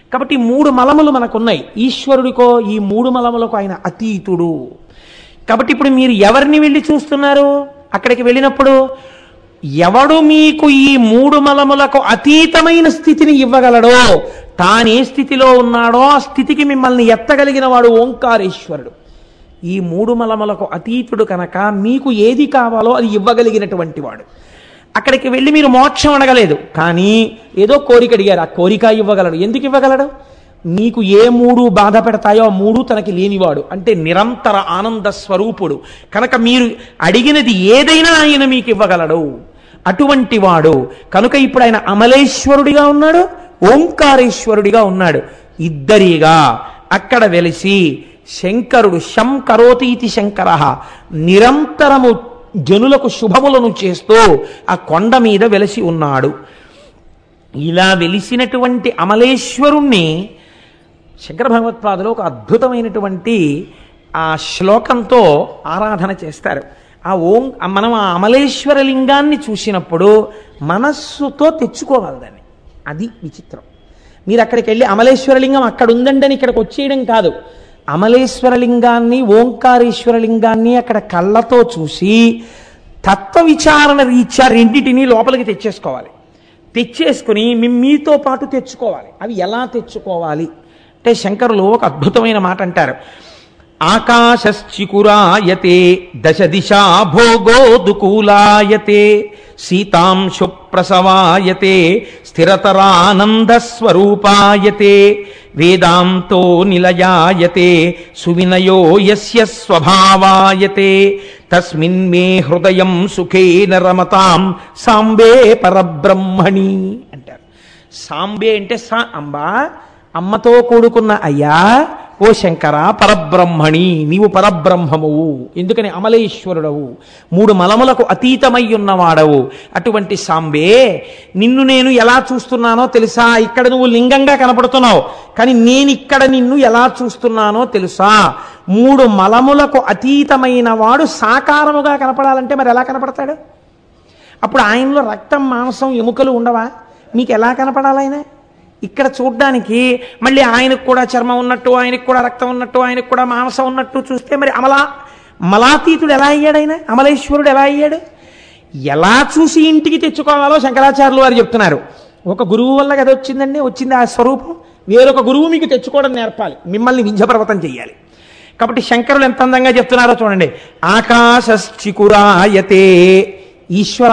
కాబట్టి ఈ మూడు మలములు మనకున్నాయి ఈశ్వరుడికో ఈ మూడు మలములకు ఆయన అతీతుడు కాబట్టి ఇప్పుడు మీరు ఎవరిని వెళ్ళి చూస్తున్నారు అక్కడికి వెళ్ళినప్పుడు ఎవడు మీకు ఈ మూడు మలములకు అతీతమైన స్థితిని ఇవ్వగలడో తానే స్థితిలో ఉన్నాడో ఆ స్థితికి మిమ్మల్ని ఎత్తగలిగిన వాడు ఓంకారేశ్వరుడు ఈ మూడు మలములకు అతీతుడు కనుక మీకు ఏది కావాలో అది ఇవ్వగలిగినటువంటి వాడు అక్కడికి వెళ్ళి మీరు మోక్షం అడగలేదు కానీ ఏదో కోరిక అడిగారు ఆ కోరిక ఇవ్వగలడు ఎందుకు ఇవ్వగలడు మీకు ఏ మూడు బాధ పెడతాయో ఆ మూడు తనకి లేనివాడు అంటే నిరంతర ఆనంద స్వరూపుడు కనుక మీరు అడిగినది ఏదైనా ఆయన మీకు ఇవ్వగలడు అటువంటి వాడు కనుక ఇప్పుడు ఆయన అమలేశ్వరుడిగా ఉన్నాడు ఓంకారేశ్వరుడిగా ఉన్నాడు ఇద్దరిగా అక్కడ వెలిసి శంకరుడు శం కరోతీతి శంకర నిరంతరము జనులకు శుభములను చేస్తూ ఆ కొండ మీద వెలిసి ఉన్నాడు ఇలా వెలిసినటువంటి అమలేశ్వరుణ్ణి శంకర భగవత్పాదులు ఒక అద్భుతమైనటువంటి ఆ శ్లోకంతో ఆరాధన చేస్తారు ఆ ఓం మనం ఆ అమలేశ్వర లింగాన్ని చూసినప్పుడు మనస్సుతో తెచ్చుకోవాలి దాన్ని అది విచిత్రం మీరు అక్కడికి వెళ్ళి అమలేశ్వర లింగం అక్కడ ఉందండి అని ఇక్కడికి వచ్చేయడం కాదు అమలేశ్వర లింగాన్ని ఓంకారేశ్వర లింగాన్ని అక్కడ కళ్ళతో చూసి తత్వ విచారణ రీత్యా రెండింటినీ లోపలికి తెచ్చేసుకోవాలి తెచ్చేసుకుని మీ మీతో పాటు తెచ్చుకోవాలి అవి ఎలా తెచ్చుకోవాలి అంటే శంకరులు ఒక అద్భుతమైన మాట అంటారు ఆకాశశ్చికురాయతే దశ దిశా భోగోదుకూలాయతే సీతాంశు ప్రసవాయతే స్థిరతరానందస్వరూపాయతే వేదాంతో నిలయాయతే సువినయో యస్య స్వభావాయతే తస్మిన్ మే హృదయం సుఖేన రమతాం సాంబే పరబ్రహ్మణి అంటారు సాంబే అంటే సా అంబా అమ్మతో కూడుకున్న అయ్యా ఓ శంకర పరబ్రహ్మణి నీవు పరబ్రహ్మమువు ఎందుకని అమలేశ్వరుడవు మూడు మలములకు అతీతమై ఉన్నవాడవు అటువంటి సాంబే నిన్ను నేను ఎలా చూస్తున్నానో తెలుసా ఇక్కడ నువ్వు లింగంగా కనపడుతున్నావు కానీ నేను ఇక్కడ నిన్ను ఎలా చూస్తున్నానో తెలుసా మూడు మలములకు అతీతమైన వాడు సాకారముగా కనపడాలంటే మరి ఎలా కనపడతాడు అప్పుడు ఆయనలో రక్తం మాంసం ఎముకలు ఉండవా మీకు ఎలా కనపడాలి ఆయన ఇక్కడ చూడ్డానికి మళ్ళీ ఆయనకు కూడా చర్మం ఉన్నట్టు ఆయనకు కూడా రక్తం ఉన్నట్టు ఆయనకు కూడా మాంసం ఉన్నట్టు చూస్తే మరి అమలా మలాతీతుడు ఎలా అయ్యాడు ఆయన అమలేశ్వరుడు ఎలా అయ్యాడు ఎలా చూసి ఇంటికి తెచ్చుకోవాలో శంకరాచార్యులు వారు చెప్తున్నారు ఒక గురువు వల్ల కదా వచ్చిందండి వచ్చింది ఆ స్వరూపం వేరొక గురువు మీకు తెచ్చుకోవడం నేర్పాలి మిమ్మల్ని వింధ్యపర్వతం చెయ్యాలి కాబట్టి శంకరులు ఎంత అందంగా చెప్తున్నారో చూడండి ఆకాశశ్చికురాయతే ఈశ్వర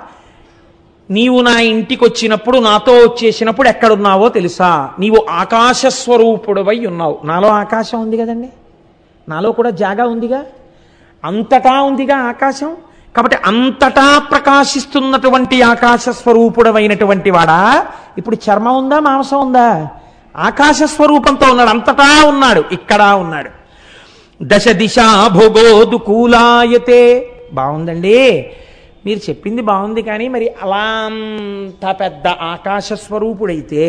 నీవు నా ఇంటికి వచ్చినప్పుడు నాతో వచ్చేసినప్పుడు ఎక్కడున్నావో తెలుసా నీవు ఆకాశ స్వరూపుడవై ఉన్నావు నాలో ఆకాశం ఉంది కదండి నాలో కూడా జాగా ఉందిగా అంతటా ఉందిగా ఆకాశం కాబట్టి అంతటా ప్రకాశిస్తున్నటువంటి ఆకాశ స్వరూపుడమైనటువంటి వాడా ఇప్పుడు చర్మం ఉందా మాంసం ఉందా ఆకాశ స్వరూపంతో ఉన్నాడు అంతటా ఉన్నాడు ఇక్కడ ఉన్నాడు దశ దిశ భోగోదుకూలాయతే బాగుందండి మీరు చెప్పింది బాగుంది కానీ మరి అలా అంత పెద్ద ఆకాశ స్వరూపుడైతే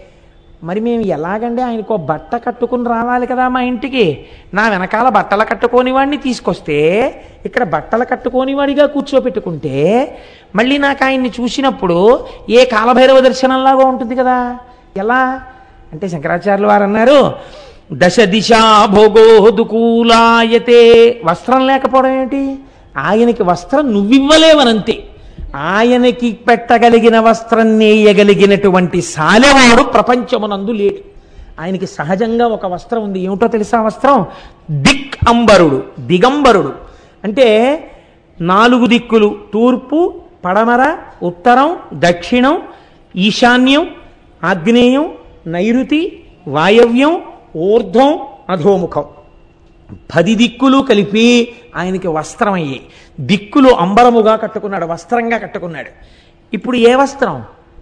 మరి మేము ఎలాగండి ఆయనకో బట్ట కట్టుకుని రావాలి కదా మా ఇంటికి నా వెనకాల బట్టలు కట్టుకోని వాడిని తీసుకొస్తే ఇక్కడ బట్టలు కట్టుకోని వాడిగా కూర్చోపెట్టుకుంటే మళ్ళీ నాకు ఆయన్ని చూసినప్పుడు ఏ కాలభైరవ దర్శనంలాగా ఉంటుంది కదా ఎలా అంటే శంకరాచార్యులు వారు అన్నారు దశ దిశా భోగోదుకూలాయతే వస్త్రం లేకపోవడం ఏంటి ఆయనకి వస్త్రం నువ్వివ్వలేవనంతే ఆయనకి పెట్టగలిగిన వస్త్రం నేయగలిగినటువంటి సాలెవాడు ప్రపంచమునందు లేడు ఆయనకి సహజంగా ఒక వస్త్రం ఉంది ఏమిటో తెలుసా వస్త్రం దిక్ అంబరుడు దిగంబరుడు అంటే నాలుగు దిక్కులు తూర్పు పడమర ఉత్తరం దక్షిణం ఈశాన్యం ఆగ్నేయం నైరుతి వాయవ్యం ఊర్ధ్వం అధోముఖం పది దిక్కులు కలిపి ఆయనకి వస్త్రం అయ్యాయి దిక్కులు అంబరముగా కట్టుకున్నాడు వస్త్రంగా కట్టుకున్నాడు ఇప్పుడు ఏ వస్త్రం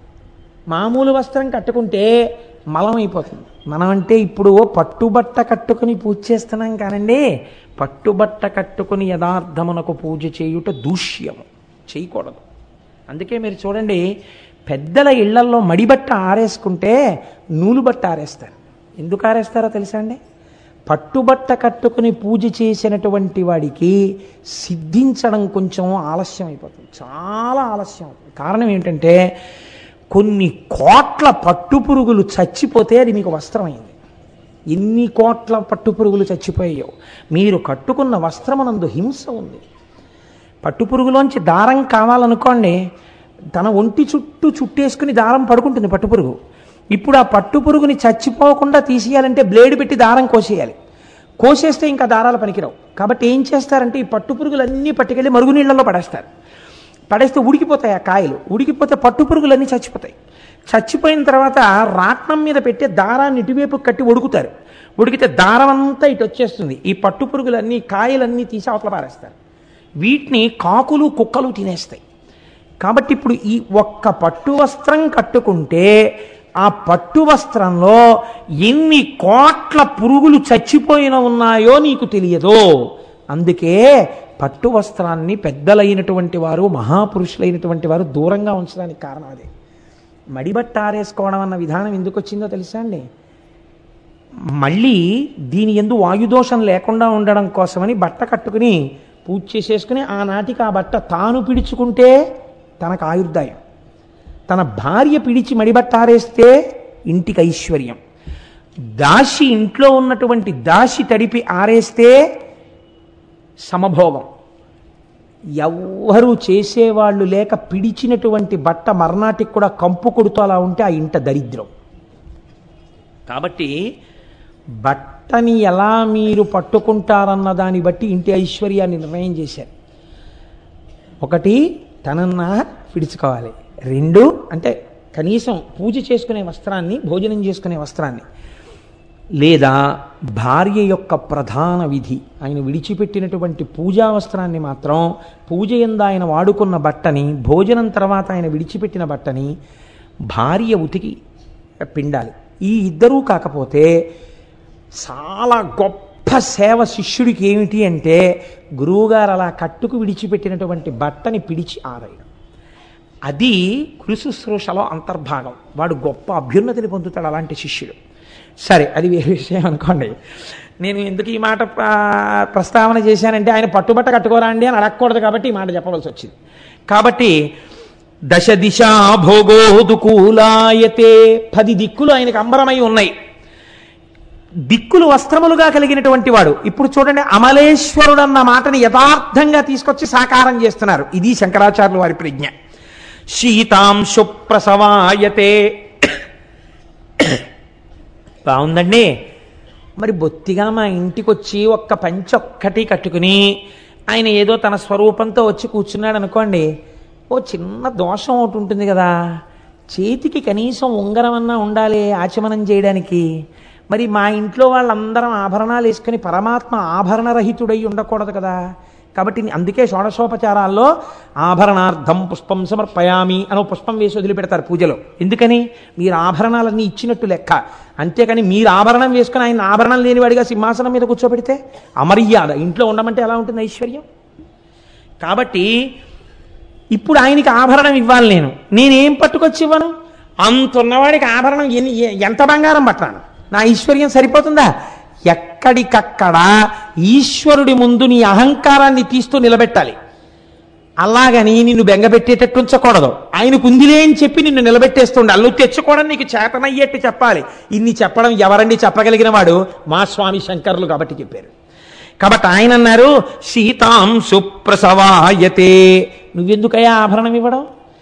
మామూలు వస్త్రం కట్టుకుంటే మలం అయిపోతుంది మనం అంటే ఇప్పుడు పట్టుబట్ట కట్టుకుని పూజ చేస్తున్నాం కానండి పట్టుబట్ట కట్టుకుని యథార్థమునకు పూజ చేయుట దూష్యము చేయకూడదు అందుకే మీరు చూడండి పెద్దల ఇళ్లల్లో మడిబట్ట ఆరేసుకుంటే నూలు బట్ట ఆరేస్తారు ఎందుకు ఆరేస్తారో తెలుసా అండి పట్టుబట్ట కట్టుకుని పూజ చేసినటువంటి వాడికి సిద్ధించడం కొంచెం ఆలస్యం అయిపోతుంది చాలా ఆలస్యం అవుతుంది కారణం ఏంటంటే కొన్ని కోట్ల పట్టుపురుగులు చచ్చిపోతే అది మీకు వస్త్రమైంది ఎన్ని కోట్ల పట్టుపురుగులు చచ్చిపోయాయో మీరు కట్టుకున్న వస్త్రమునందు హింస ఉంది పట్టుపురుగులోంచి దారం కావాలనుకోండి తన ఒంటి చుట్టూ చుట్టేసుకుని దారం పడుకుంటుంది పట్టుపురుగు ఇప్పుడు ఆ పట్టుపురుగుని చచ్చిపోకుండా తీసేయాలంటే బ్లేడ్ పెట్టి దారం కోసేయాలి కోసేస్తే ఇంకా దారాలు పనికిరావు కాబట్టి ఏం చేస్తారంటే ఈ పట్టుపురుగులన్నీ పట్టుకెళ్ళి మరుగునీళ్ళలో పడేస్తారు పడేస్తే ఉడికిపోతాయి ఆ కాయలు ఉడికిపోతే పట్టుపురుగులన్నీ చచ్చిపోతాయి చచ్చిపోయిన తర్వాత రాట్నం మీద పెట్టే దారాన్ని ఇటువైపు కట్టి ఉడుకుతారు ఉడికితే దారం అంతా ఇటు వచ్చేస్తుంది ఈ పట్టుపురుగులన్నీ కాయలన్నీ తీసి అవతల పారేస్తారు వీటిని కాకులు కుక్కలు తినేస్తాయి కాబట్టి ఇప్పుడు ఈ ఒక్క పట్టు వస్త్రం కట్టుకుంటే ఆ పట్టు వస్త్రంలో ఎన్ని కోట్ల పురుగులు చచ్చిపోయిన ఉన్నాయో నీకు తెలియదు అందుకే పట్టు వస్త్రాన్ని పెద్దలైనటువంటి వారు మహాపురుషులైనటువంటి వారు దూరంగా ఉంచడానికి కారణం అదే మడిబట్ట ఆరేసుకోవడం అన్న విధానం ఎందుకు వచ్చిందో తెలుసా అండి మళ్ళీ దీని ఎందు వాయుదోషం లేకుండా ఉండడం కోసమని బట్ట కట్టుకుని పూజ చేసేసుకుని ఆనాటికి ఆ బట్ట తాను పిడుచుకుంటే తనకు ఆయుర్దాయం తన భార్య పిడిచి మడిబట్ట ఆరేస్తే ఇంటికి ఐశ్వర్యం దాసి ఇంట్లో ఉన్నటువంటి దాసి తడిపి ఆరేస్తే సమభోగం ఎవ్వరూ చేసేవాళ్ళు లేక పిడిచినటువంటి బట్ట మర్నాటికి కూడా కంపు కొడుతూ అలా ఉంటే ఆ ఇంట దరిద్రం కాబట్టి బట్టని ఎలా మీరు పట్టుకుంటారన్న దాన్ని బట్టి ఇంటి ఐశ్వర్యాన్ని నిర్ణయం చేశారు ఒకటి తనన్నా పిడుచుకోవాలి రెండు అంటే కనీసం పూజ చేసుకునే వస్త్రాన్ని భోజనం చేసుకునే వస్త్రాన్ని లేదా భార్య యొక్క ప్రధాన విధి ఆయన విడిచిపెట్టినటువంటి పూజా వస్త్రాన్ని మాత్రం పూజ ఎందు ఆయన వాడుకున్న బట్టని భోజనం తర్వాత ఆయన విడిచిపెట్టిన బట్టని భార్య ఉతికి పిండాలి ఈ ఇద్దరూ కాకపోతే చాలా గొప్ప సేవ శిష్యుడికి ఏమిటి అంటే గురువుగారు అలా కట్టుకు విడిచిపెట్టినటువంటి బట్టని పిడిచి ఆరేయడం అది గురుశుశ్రూషలో అంతర్భాగం వాడు గొప్ప అభ్యున్నతిని పొందుతాడు అలాంటి శిష్యుడు సరే అది వేరే విషయం అనుకోండి నేను ఎందుకు ఈ మాట ప్ర- ప్రస్తావన చేశానంటే ఆయన పట్టుబట్ట కట్టుకోరా అండి అని అడగకూడదు కాబట్టి ఈ మాట చెప్పవలసి వచ్చింది కాబట్టి దశ దిశ భోగోదుకూలాయతే పది దిక్కులు ఆయనకు అంబరమై ఉన్నాయి దిక్కులు వస్త్రములుగా కలిగినటువంటి వాడు ఇప్పుడు చూడండి అమలేశ్వరుడు అన్న మాటని యథార్థంగా తీసుకొచ్చి సాకారం చేస్తున్నారు ఇది శంకరాచార్యుల వారి ప్రజ్ఞ శీతాంశు ప్రసవాయతే బాగుందండి మరి బొత్తిగా మా ఇంటికి వచ్చి ఒక్క పంచ ఒక్కటి కట్టుకుని ఆయన ఏదో తన స్వరూపంతో వచ్చి కూర్చున్నాడు అనుకోండి ఓ చిన్న దోషం ఒకటి ఉంటుంది కదా చేతికి కనీసం ఉంగరం అన్నా ఉండాలి ఆచమనం చేయడానికి మరి మా ఇంట్లో వాళ్ళందరం ఆభరణాలు వేసుకుని పరమాత్మ ఆభరణరహితుడై ఉండకూడదు కదా కాబట్టి అందుకే షోడశోపచారాల్లో ఆభరణార్థం పుష్పం సమర్పయామి అనో పుష్పం వేసి వదిలిపెడతారు పూజలో ఎందుకని మీరు ఆభరణాలన్నీ ఇచ్చినట్టు లెక్క అంతేకాని మీరు ఆభరణం వేసుకుని ఆయన ఆభరణం లేనివాడిగా సింహాసనం మీద కూర్చోబెడితే అమర్యాద ఇంట్లో ఉండమంటే ఎలా ఉంటుంది ఐశ్వర్యం కాబట్టి ఇప్పుడు ఆయనకి ఆభరణం ఇవ్వాలి నేను నేనేం పట్టుకొచ్చి ఇవ్వను అంత ఉన్నవాడికి ఆభరణం ఎన్ని ఎ- ఎంత బంగారం పట్టాను నా ఐశ్వర్యం సరిపోతుందా ఎక్కడికక్కడ ఈశ్వరుడి ముందు నీ అహంకారాన్ని తీస్తూ నిలబెట్టాలి అలాగని నిన్ను బెంగపెట్టేటట్టు ఉంచకూడదు ఆయనకు ఉందిలే అని చెప్పి నిన్ను నిలబెట్టేస్తుండాలి నువ్వు తెచ్చుకోవడం నీకు చేతనయ్యేట్టు చెప్పాలి ఇన్ని చెప్పడం ఎవరండి చెప్పగలిగిన వాడు మా స్వామి శంకర్లు కాబట్టి చెప్పారు కాబట్టి ఆయన అన్నారు సీతాం సుప్రసవాయతే నువ్వెందుకయ్యా ఆభరణం ఇవ్వడం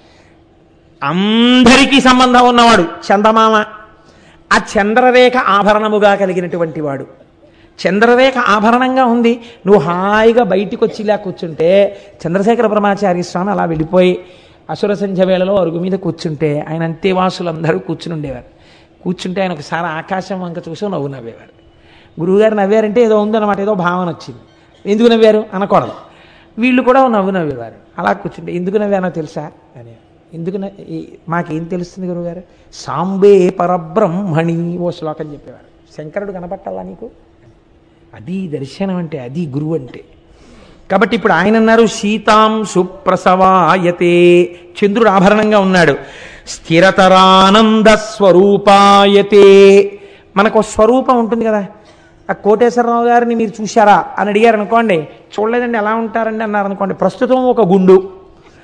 అందరికీ సంబంధం ఉన్నవాడు చందమామ ఆ చంద్రరేఖ ఆభరణముగా కలిగినటువంటి వాడు చంద్రరేఖ ఆభరణంగా ఉంది నువ్వు హాయిగా బయటికి వచ్చి ఇలా కూర్చుంటే చంద్రశేఖర బ్రహ్మాచార్య స్వామి అలా వెళ్ళిపోయి అసుర సంధ్య వేళలో అరుగు మీద కూర్చుంటే ఆయన అంతేవాసులందరూ కూర్చుని ఉండేవారు కూర్చుంటే ఆయన ఒకసారి ఆకాశం వంక చూసి నవ్వు నవ్వేవారు గురువుగారు నవ్వారంటే ఏదో ఉందన్నమాట ఏదో భావన వచ్చింది ఎందుకు నవ్వారు అనకూడదు వీళ్ళు కూడా నవ్వు నవ్వేవారు అలా కూర్చుంటే ఎందుకు నవ్వానో తెలుసా అని ఎందుకు న- ఈ- మాకేం తెలుస్తుంది గురువుగారు సాంబే పరబ్రహ్మణి ఓ శ్లోకం చెప్పేవారు శంకరుడు కనపట్టాలా నీకు అది దర్శనం అంటే అది గురువు అంటే కాబట్టి ఇప్పుడు ఆయన అన్నారు సీతాం సుప్రసవాయతే చంద్రుడు ఆభరణంగా ఉన్నాడు స్థిరతరానంద స్వరూపాయతే మనకు ఒక స్వరూపం ఉంటుంది కదా ఆ కోటేశ్వరరావు గారిని మీరు చూశారా అని అడిగారు అనుకోండి చూడలేదండి ఎలా ఉంటారండి అన్నారు అనుకోండి ప్రస్తుతం ఒక గుండు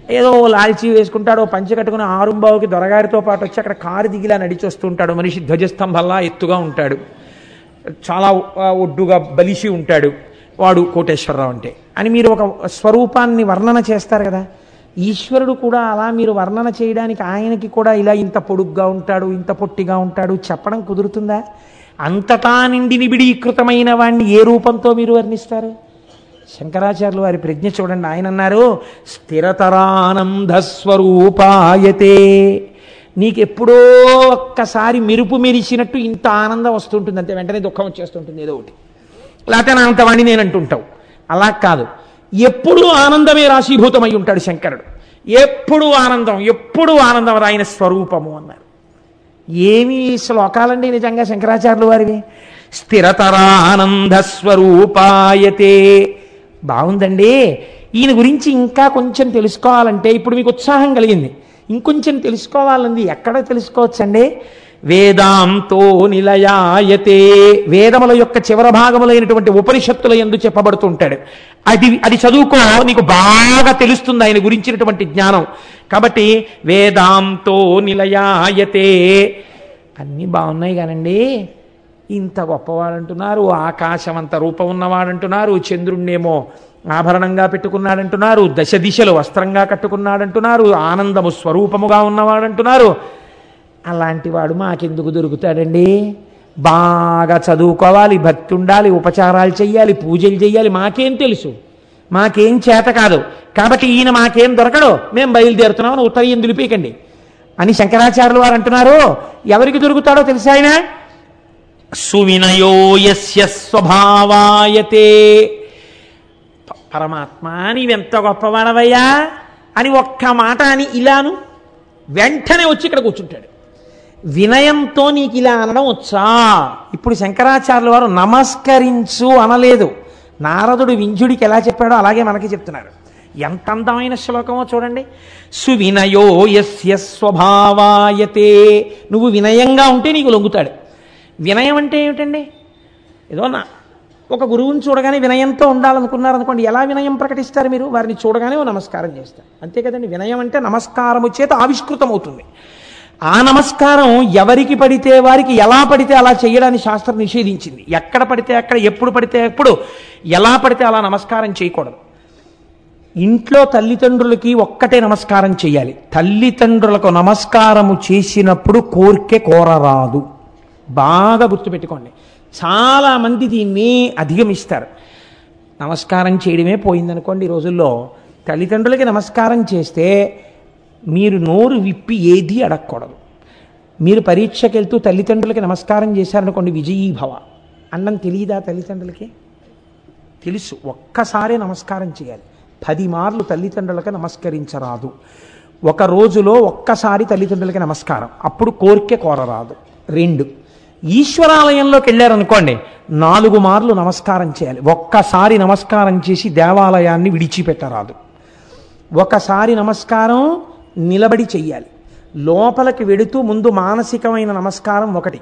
ఏదో ఓ లాల్చీ వేసుకుంటాడు ఓ పంచె కట్టుకుని ఆరుంబావుకి దొరగారితో పాటు వచ్చి అక్కడ కారు దిగిలా నడిచి వస్తుంటాడు మనిషి ధ్వజస్తంభంలా ఎత్తుగా ఉంటాడు చాలా ఆ, ఒడ్డుగా బలిసి ఉంటాడు వాడు కోటేశ్వరరావు అంటే అని మీరు ఒక స్వరూపాన్ని వర్ణన చేస్తారు కదా ఈశ్వరుడు కూడా అలా మీరు వర్ణన చేయడానికి ఆయనకి కూడా ఇలా ఇంత పొడుగ్గా ఉంటాడు ఇంత పొట్టిగా ఉంటాడు చెప్పడం కుదురుతుందా అంతటా నిండి నిబిడీకృతమైన వాణ్ణి ఏ రూపంతో మీరు వర్ణిస్తారు శంకరాచార్యులు వారి ప్రజ్ఞ చూడండి ఆయన అన్నారు స్థిరతరానంద స్వరూపాయతే నీకు ఎప్పుడో ఒక్కసారి మెరుపు మెరిసినట్టు ఇంత ఆనందం వస్తుంటుంది అంతే వెంటనే దుఃఖం వచ్చేస్తుంటుంది ఏదో ఒకటి లేకపోతే నా అంతవాణి నేను అంటుంటావు అలా కాదు ఎప్పుడూ ఆనందమే రాశీభూతమై ఉంటాడు శంకరుడు ఎప్పుడు ఆనందం ఎప్పుడు ఆనందం ఆయన స్వరూపము అన్నారు ఏమి శ్లోకాలండి నిజంగా శంకరాచార్యులు వారివి స్థిరతరానంద స్వరూపాయతే బాగుందండి ఈయన గురించి ఇంకా కొంచెం తెలుసుకోవాలంటే ఇప్పుడు మీకు ఉత్సాహం కలిగింది ఇంకొంచెం తెలుసుకోవాలంది ఎక్కడ తెలుసుకోవచ్చండి వేదాంతో నిలయాయతే వేదముల యొక్క చివర భాగములైనటువంటి ఉపనిషత్తుల ఎందు చెప్పబడుతుంటాడు అది అది చదువుకో నీకు బాగా తెలుస్తుంది ఆయన గురించినటువంటి జ్ఞానం కాబట్టి వేదాంతో నిలయాయతే అన్నీ బాగున్నాయి కానండి ఇంత గొప్పవాడంటున్నారు ఆకాశం అంత రూపం ఉన్నవాడంటున్నారు చంద్రుణ్ణేమో ఆభరణంగా పెట్టుకున్నాడంటున్నారు దశ దిశలు వస్త్రంగా కట్టుకున్నాడంటున్నారు ఆనందము స్వరూపముగా ఉన్నవాడంటున్నారు అలాంటి వాడు మాకెందుకు దొరుకుతాడండి బాగా చదువుకోవాలి భక్తి ఉండాలి ఉపచారాలు చెయ్యాలి పూజలు చెయ్యాలి మాకేం తెలుసు మాకేం చేత కాదు కాబట్టి ఈయన మాకేం దొరకడు మేము బయలుదేరుతున్నామని ఉత్తరీయం దులిపేయకండి అని శంకరాచార్యులు వారు అంటున్నారు ఎవరికి దొరుకుతాడో తెలుసా ఆయన సువినయో యస్య స్వభావాయతే ప- పరమాత్మ నీవెంత గొప్పవాడవయ్యా అని ఒక్క మాట అని ఇలాను వెంటనే వచ్చి ఇక్కడ కూర్చుంటాడు వినయంతో నీకు ఇలా అనడం వచ్చా ఇప్పుడు శంకరాచార్యుల వారు నమస్కరించు అనలేదు నారదుడు వింజుడికి ఎలా చెప్పాడో అలాగే మనకి చెప్తున్నారు ఎంత అందమైన శ్లోకమో చూడండి సువినయో యస్య స్వభావాయతే నువ్వు వినయంగా ఉంటే నీకు లొంగుతాడు వినయం అంటే ఏమిటండి ఏదో నా ఒక గురువుని చూడగానే వినయంతో ఉండాలనుకున్నారనుకోండి ఎలా వినయం ప్రకటిస్తారు మీరు వారిని చూడగానే ఓ నమస్కారం చేస్తారు అంతే కదండి వినయం అంటే నమస్కారము చేత ఆవిష్కృతం అవుతుంది ఆ నమస్కారం ఎవరికి పడితే వారికి ఎలా పడితే అలా చేయడాన్ని శాస్త్రం నిషేధించింది ఎక్కడ పడితే అక్కడ ఎప్పుడు పడితే ఎప్పుడు ఎలా పడితే అలా నమస్కారం చేయకూడదు ఇంట్లో తల్లిదండ్రులకి ఒక్కటే నమస్కారం చేయాలి తల్లిదండ్రులకు నమస్కారము చేసినప్పుడు కోరికే కోరరాదు బాగా గుర్తుపెట్టుకోండి చాలా మంది దీన్ని అధిగమిస్తారు నమస్కారం చేయడమే పోయిందనుకోండి ఈ రోజుల్లో తల్లిదండ్రులకి నమస్కారం చేస్తే మీరు నోరు విప్పి ఏది అడగకూడదు మీరు పరీక్షకి వెళ్తూ తల్లిదండ్రులకి నమస్కారం చేశారనుకోండి విజయీభవ అన్నం తెలియదా తల్లిదండ్రులకి తెలుసు ఒక్కసారే నమస్కారం చేయాలి పది మార్లు తల్లిదండ్రులకు నమస్కరించరాదు ఒక రోజులో ఒక్కసారి తల్లిదండ్రులకి నమస్కారం అప్పుడు కోరిక కోరరాదు రెండు ఈశ్వరాలయంలోకి వెళ్ళారనుకోండి నాలుగు మార్లు నమస్కారం చేయాలి ఒక్కసారి నమస్కారం చేసి దేవాలయాన్ని విడిచిపెట్టరాదు ఒకసారి నమస్కారం నిలబడి చెయ్యాలి లోపలికి వెడుతూ ముందు మానసికమైన నమస్కారం ఒకటి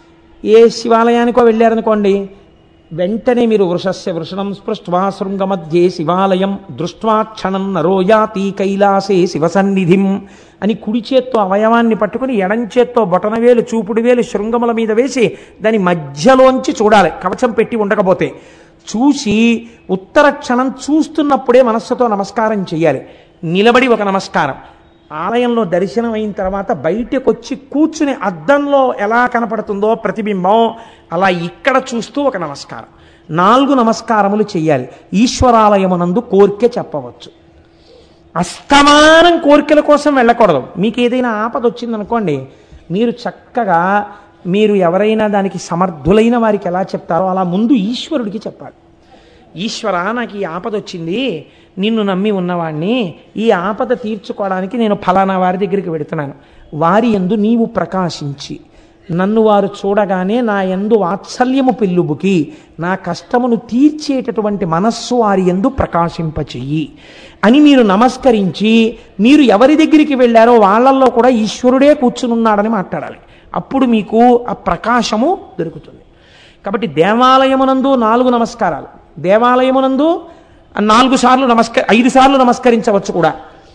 ఏ శివాలయానికో వెళ్ళారనుకోండి వెంటనే మీరు వృషస్య వృషణం స్పృష్ట్వా శృంగమధ్యే శివాలయం దృష్ట్వా క్షణం నరోయాతి కైలాసే శివసన్నిధిం అని కుడి చేత్తో అవయవాన్ని పట్టుకుని ఎడం చేత్తో బొటనవేలు చూపుడు వేలు శృంగముల మీద వేసి దాని మధ్యలోంచి చూడాలి కవచం పెట్టి ఉండకపోతే చూసి ఉత్తర క్షణం చూస్తున్నప్పుడే మనస్సుతో నమస్కారం చేయాలి నిలబడి ఒక నమస్కారం ఆలయంలో దర్శనం అయిన తర్వాత బయటకు వచ్చి కూర్చుని అద్దంలో ఎలా కనపడుతుందో ప్రతిబింబం అలా ఇక్కడ చూస్తూ ఒక నమస్కారం నాలుగు నమస్కారములు చేయాలి ఈశ్వరాలయమునందు కోరిక చెప్పవచ్చు అస్తమానం కోరికల కోసం వెళ్ళకూడదు మీకు ఏదైనా ఆపద వచ్చిందనుకోండి మీరు చక్కగా మీరు ఎవరైనా దానికి సమర్థులైన వారికి ఎలా చెప్తారో అలా ముందు ఈశ్వరుడికి చెప్పాలి ఈశ్వర నాకు ఈ ఆపద వచ్చింది నిన్ను నమ్మి ఉన్నవాణ్ణి ఈ ఆపద తీర్చుకోవడానికి నేను ఫలానా వారి దగ్గరికి వెడుతున్నాను వారి ఎందు నీవు ప్రకాశించి నన్ను వారు చూడగానే నా ఎందు వాత్సల్యము పెళ్ళుబుకి నా కష్టమును తీర్చేటటువంటి మనస్సు వారి ఎందు ప్రకాశింపచెయ్యి అని మీరు నమస్కరించి మీరు ఎవరి దగ్గరికి వెళ్ళారో వాళ్ళల్లో కూడా ఈశ్వరుడే కూర్చునున్నాడని మాట్లాడాలి అప్పుడు మీకు ఆ ప్రకాశము దొరుకుతుంది కాబట్టి దేవాలయమునందు నాలుగు నమస్కారాలు దేవాలయమునందు నాలుగు సార్లు నమస్క ఐదు సార్లు నమస్కరించవచ్చు కూడా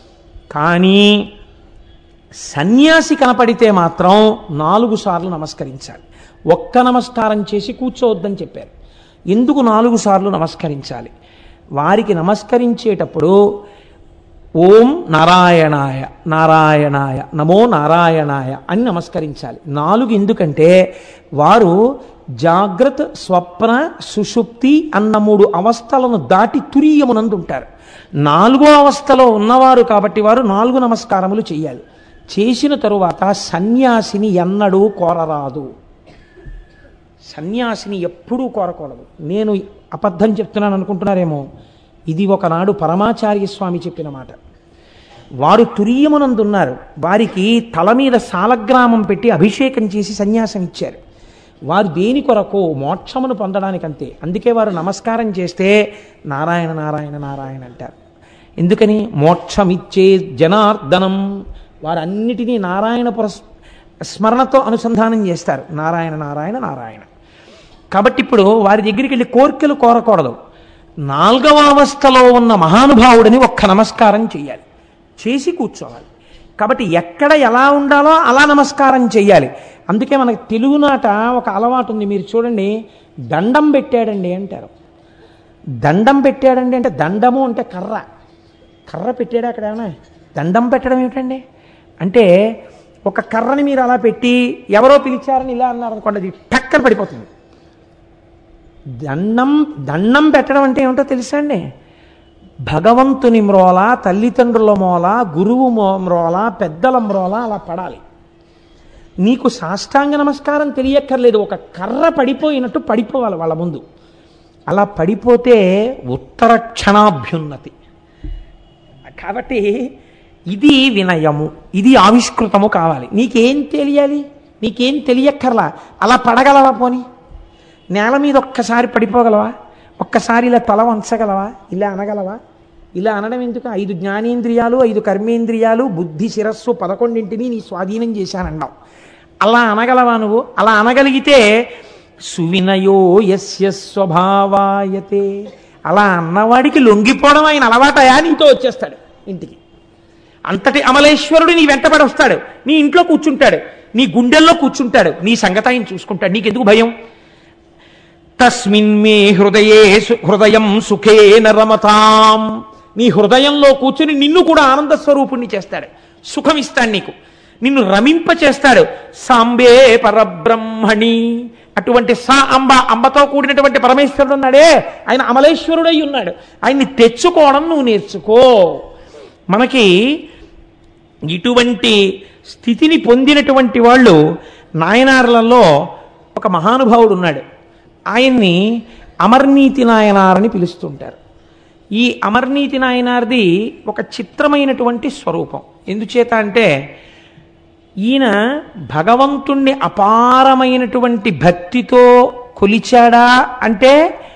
కానీ సన్యాసి కనపడితే మాత్రం నాలుగు సార్లు నమస్కరించాలి ఒక్క నమస్కారం చేసి కూర్చోవద్దని చెప్పారు ఎందుకు నాలుగు సార్లు నమస్కరించాలి వారికి నమస్కరించేటప్పుడు ఓం నారాయణాయ నారాయణాయ నమో నారాయణాయ అని నమస్కరించాలి నాలుగు ఎందుకంటే వారు జాగ్రత్త స్వప్న సుషుప్తి అన్న మూడు అవస్థలను దాటి తురీయమునందుంటారు నాలుగో అవస్థలో ఉన్నవారు కాబట్టి వారు నాలుగు నమస్కారములు చేయాలి చేసిన తరువాత సన్యాసిని ఎన్నడూ కోరరాదు సన్యాసిని ఎప్పుడూ కోరకూడదు నేను అబద్ధం చెప్తున్నాను అనుకుంటున్నారేమో ఇది ఒకనాడు పరమాచార్య స్వామి చెప్పిన మాట వారు తురియమునందున్నారు వారికి తల మీద సాలగ్రామం పెట్టి అభిషేకం చేసి సన్యాసం ఇచ్చారు వారు దేని కొరకు మోక్షమును పొందడానికి అంతే అందుకే వారు నమస్కారం చేస్తే నారాయణ నారాయణ నారాయణ అంటారు ఎందుకని మోక్షమిచ్చే జనార్దనం వారు అన్నిటినీ నారాయణ పురస్ స్మరణతో అనుసంధానం చేస్తారు నారాయణ నారాయణ నారాయణ కాబట్టి ఇప్పుడు వారి దగ్గరికి వెళ్ళి కోర్కెలు కోరకూడదు నాలుగవ అవస్థలో ఉన్న మహానుభావుడిని ఒక్క నమస్కారం చేయాలి చేసి కూర్చోవాలి కాబట్టి ఎక్కడ ఎలా ఉండాలో అలా నమస్కారం చేయాలి అందుకే మనకి తెలుగునాట ఒక అలవాటు ఉంది మీరు చూడండి దండం పెట్టాడండి అంటారు దండం పెట్టాడండి అంటే దండము అంటే కర్ర కర్ర పెట్టాడు అక్కడ ఏమైనా దండం పెట్టడం ఏమిటండి అంటే ఒక కర్రని మీరు అలా పెట్టి ఎవరో పిలిచారని ఇలా అన్నారు అనుకోండి అది టక్కన పడిపోతుంది దండం దండం పెట్టడం అంటే ఏమిటో తెలుసా అండి భగవంతుని మ్రోల తల్లిదండ్రుల మోల గురువు మో మ్రోల పెద్దల మ్రోల అలా పడాలి నీకు సాష్టాంగ నమస్కారం తెలియక్కర్లేదు ఒక కర్ర పడిపోయినట్టు పడిపోవాలి వాళ్ళ ముందు అలా పడిపోతే ఉత్తర క్షణాభ్యున్నతి కాబట్టి ఇది వినయము ఇది ఆవిష్కృతము కావాలి నీకేం తెలియాలి నీకేం తెలియక్కర్లా అలా పడగలవా పోని నేల మీద ఒక్కసారి పడిపోగలవా ఒక్కసారి ఇలా తల వంచగలవా ఇలా అనగలవా ఇలా అనడం ఎందుకు ఐదు జ్ఞానేంద్రియాలు ఐదు కర్మేంద్రియాలు బుద్ధి శిరస్సు పదకొండింటిని నీ స్వాధీనం చేశానన్నావు అలా అనగలవా నువ్వు అలా అనగలిగితే సువినయో యస్య స్వభావాయతే అలా అన్నవాడికి లొంగిపోవడం ఆయన అలవాటయా నీతో వచ్చేస్తాడు ఇంటికి అంతటి అమలేశ్వరుడు నీ వెంటబడి వస్తాడు నీ ఇంట్లో కూర్చుంటాడు నీ గుండెల్లో కూర్చుంటాడు నీ సంగతి ఆయన చూసుకుంటాడు నీకెందుకు భయం తస్మిన్ మే హృదయే సు- హృదయం సుఖేన రమతాం నీ హృదయంలో కూర్చుని నిన్ను కూడా ఆనంద స్వరూపుణ్ణి చేస్తాడు సుఖం ఇస్తాడు నీకు నిన్ను రమింప చేస్తాడు సాంబే పరబ్రహ్మణి అటువంటి సా అంబ అంబతో కూడినటువంటి పరమేశ్వరుడు ఉన్నాడే ఆయన అమలేశ్వరుడై ఉన్నాడు ఆయన్ని తెచ్చుకోవడం నువ్వు నేర్చుకో మనకి ఇటువంటి స్థితిని పొందినటువంటి వాళ్ళు నాయనార్లలో ఒక మహానుభావుడు ఉన్నాడు ఆయన్ని అమర్నీతి నాయనారని పిలుస్తుంటారు ఈ అమర్నీతి నాయనార్ది ఒక చిత్రమైనటువంటి స్వరూపం ఎందుచేత అంటే ఈయన భగవంతుణ్ణి అపారమైనటువంటి భక్తితో కొలిచాడా అంటే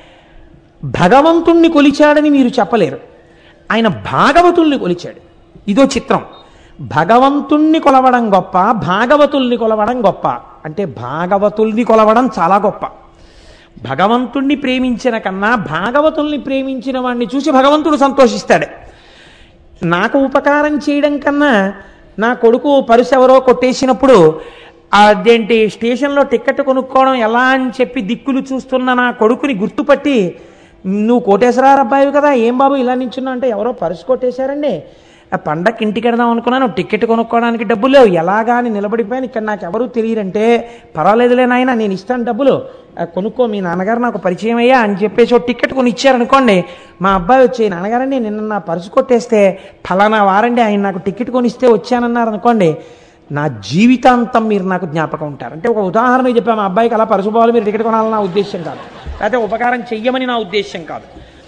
భగవంతుణ్ణి కొలిచాడని మీరు చెప్పలేరు ఆయన భాగవతుల్ని కొలిచాడు ఇదో చిత్రం భగవంతుణ్ణి కొలవడం గొప్ప భాగవతుల్ని కొలవడం గొప్ప అంటే భాగవతుల్ని కొలవడం చాలా గొప్ప భగవంతుణ్ణి ప్రేమించిన కన్నా భాగవతుల్ని ప్రేమించిన వాడిని చూసి భగవంతుడు సంతోషిస్తాడు నాకు ఉపకారం చేయడం కన్నా నా కొడుకు పరుసు ఎవరో కొట్టేసినప్పుడు అదేంటి స్టేషన్లో టికెట్ కొనుక్కోవడం ఎలా అని చెప్పి దిక్కులు చూస్తున్న నా కొడుకుని గుర్తుపట్టి నువ్వు కోటేశ్వరారు అబ్బాయి కదా ఏం బాబు ఇలా నించున్నా అంటే ఎవరో పరుసు కొట్టేశారండి ఆ పండక్కి ఇంటికి వెడదాం అనుకున్నాను టికెట్ కొనుక్కోవడానికి డబ్బులు లేవు ఎలాగా అని నిలబడిపోయాను ఇక్కడ నాకు ఎవరు తెలియరంటే పర్వాలేదులే నాయన నేను ఇస్తాను డబ్బులు ఆ, కొనుక్కో మీ నాన్నగారు నాకు పరిచయం అయ్యా అని చెప్పేసి ఒక టికెట్ కొని ఇచ్చారనుకోండి మా అబ్బాయి వచ్చి నాన్నగారండి నిన్న నా పరుసు కొట్టేస్తే ఫలానా వారండి ఆయన నాకు టికెట్ కొని ఇస్తే వచ్చానన్నారు అనుకోండి నా జీవితాంతం మీరు నాకు జ్ఞాపకం ఉంటారు అంటే ఒక ఉదాహరణ చెప్పా మా అబ్బాయికి అలా పరుసు పోవాలి మీరు టికెట్ కొనాలని నా ఉద్దేశం కాదు లేకపోతే ఉపకారం చెయ్యమని నా ఉద్దేశం కాదు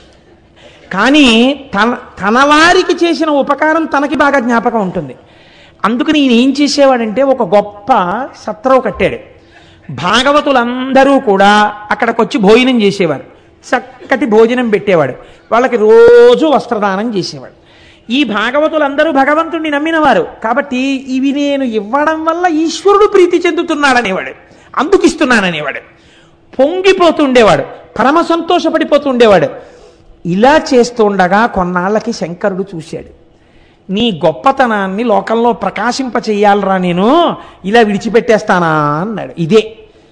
కానీ తన తన వారికి చేసిన ఉపకారం తనకి బాగా జ్ఞాపకం ఉంటుంది అందుకని ఈయన ఏం చేసేవాడంటే ఒక గొప్ప సత్రం కట్టాడు భాగవతులందరూ కూడా అక్కడికి వచ్చి భోజనం చేసేవారు చక్కటి భోజనం పెట్టేవాడు వాళ్ళకి రోజు వస్త్రదానం చేసేవాడు ఈ భాగవతులందరూ భగవంతుణ్ణి నమ్మినవారు కాబట్టి ఇవి నేను ఇవ్వడం వల్ల ఈశ్వరుడు ప్రీతి చెందుతున్నాడనేవాడు అందుకు ఇస్తున్నాననేవాడు పొంగిపోతుండేవాడు పరమ సంతోషపడిపోతుండేవాడు ఇలా చేస్తుండగా కొన్నాళ్ళకి శంకరుడు చూశాడు నీ గొప్పతనాన్ని లోకంలో ప్రకాశింప చెయ్యాలరా నేను ఇలా విడిచిపెట్టేస్తానా అన్నాడు ఇదే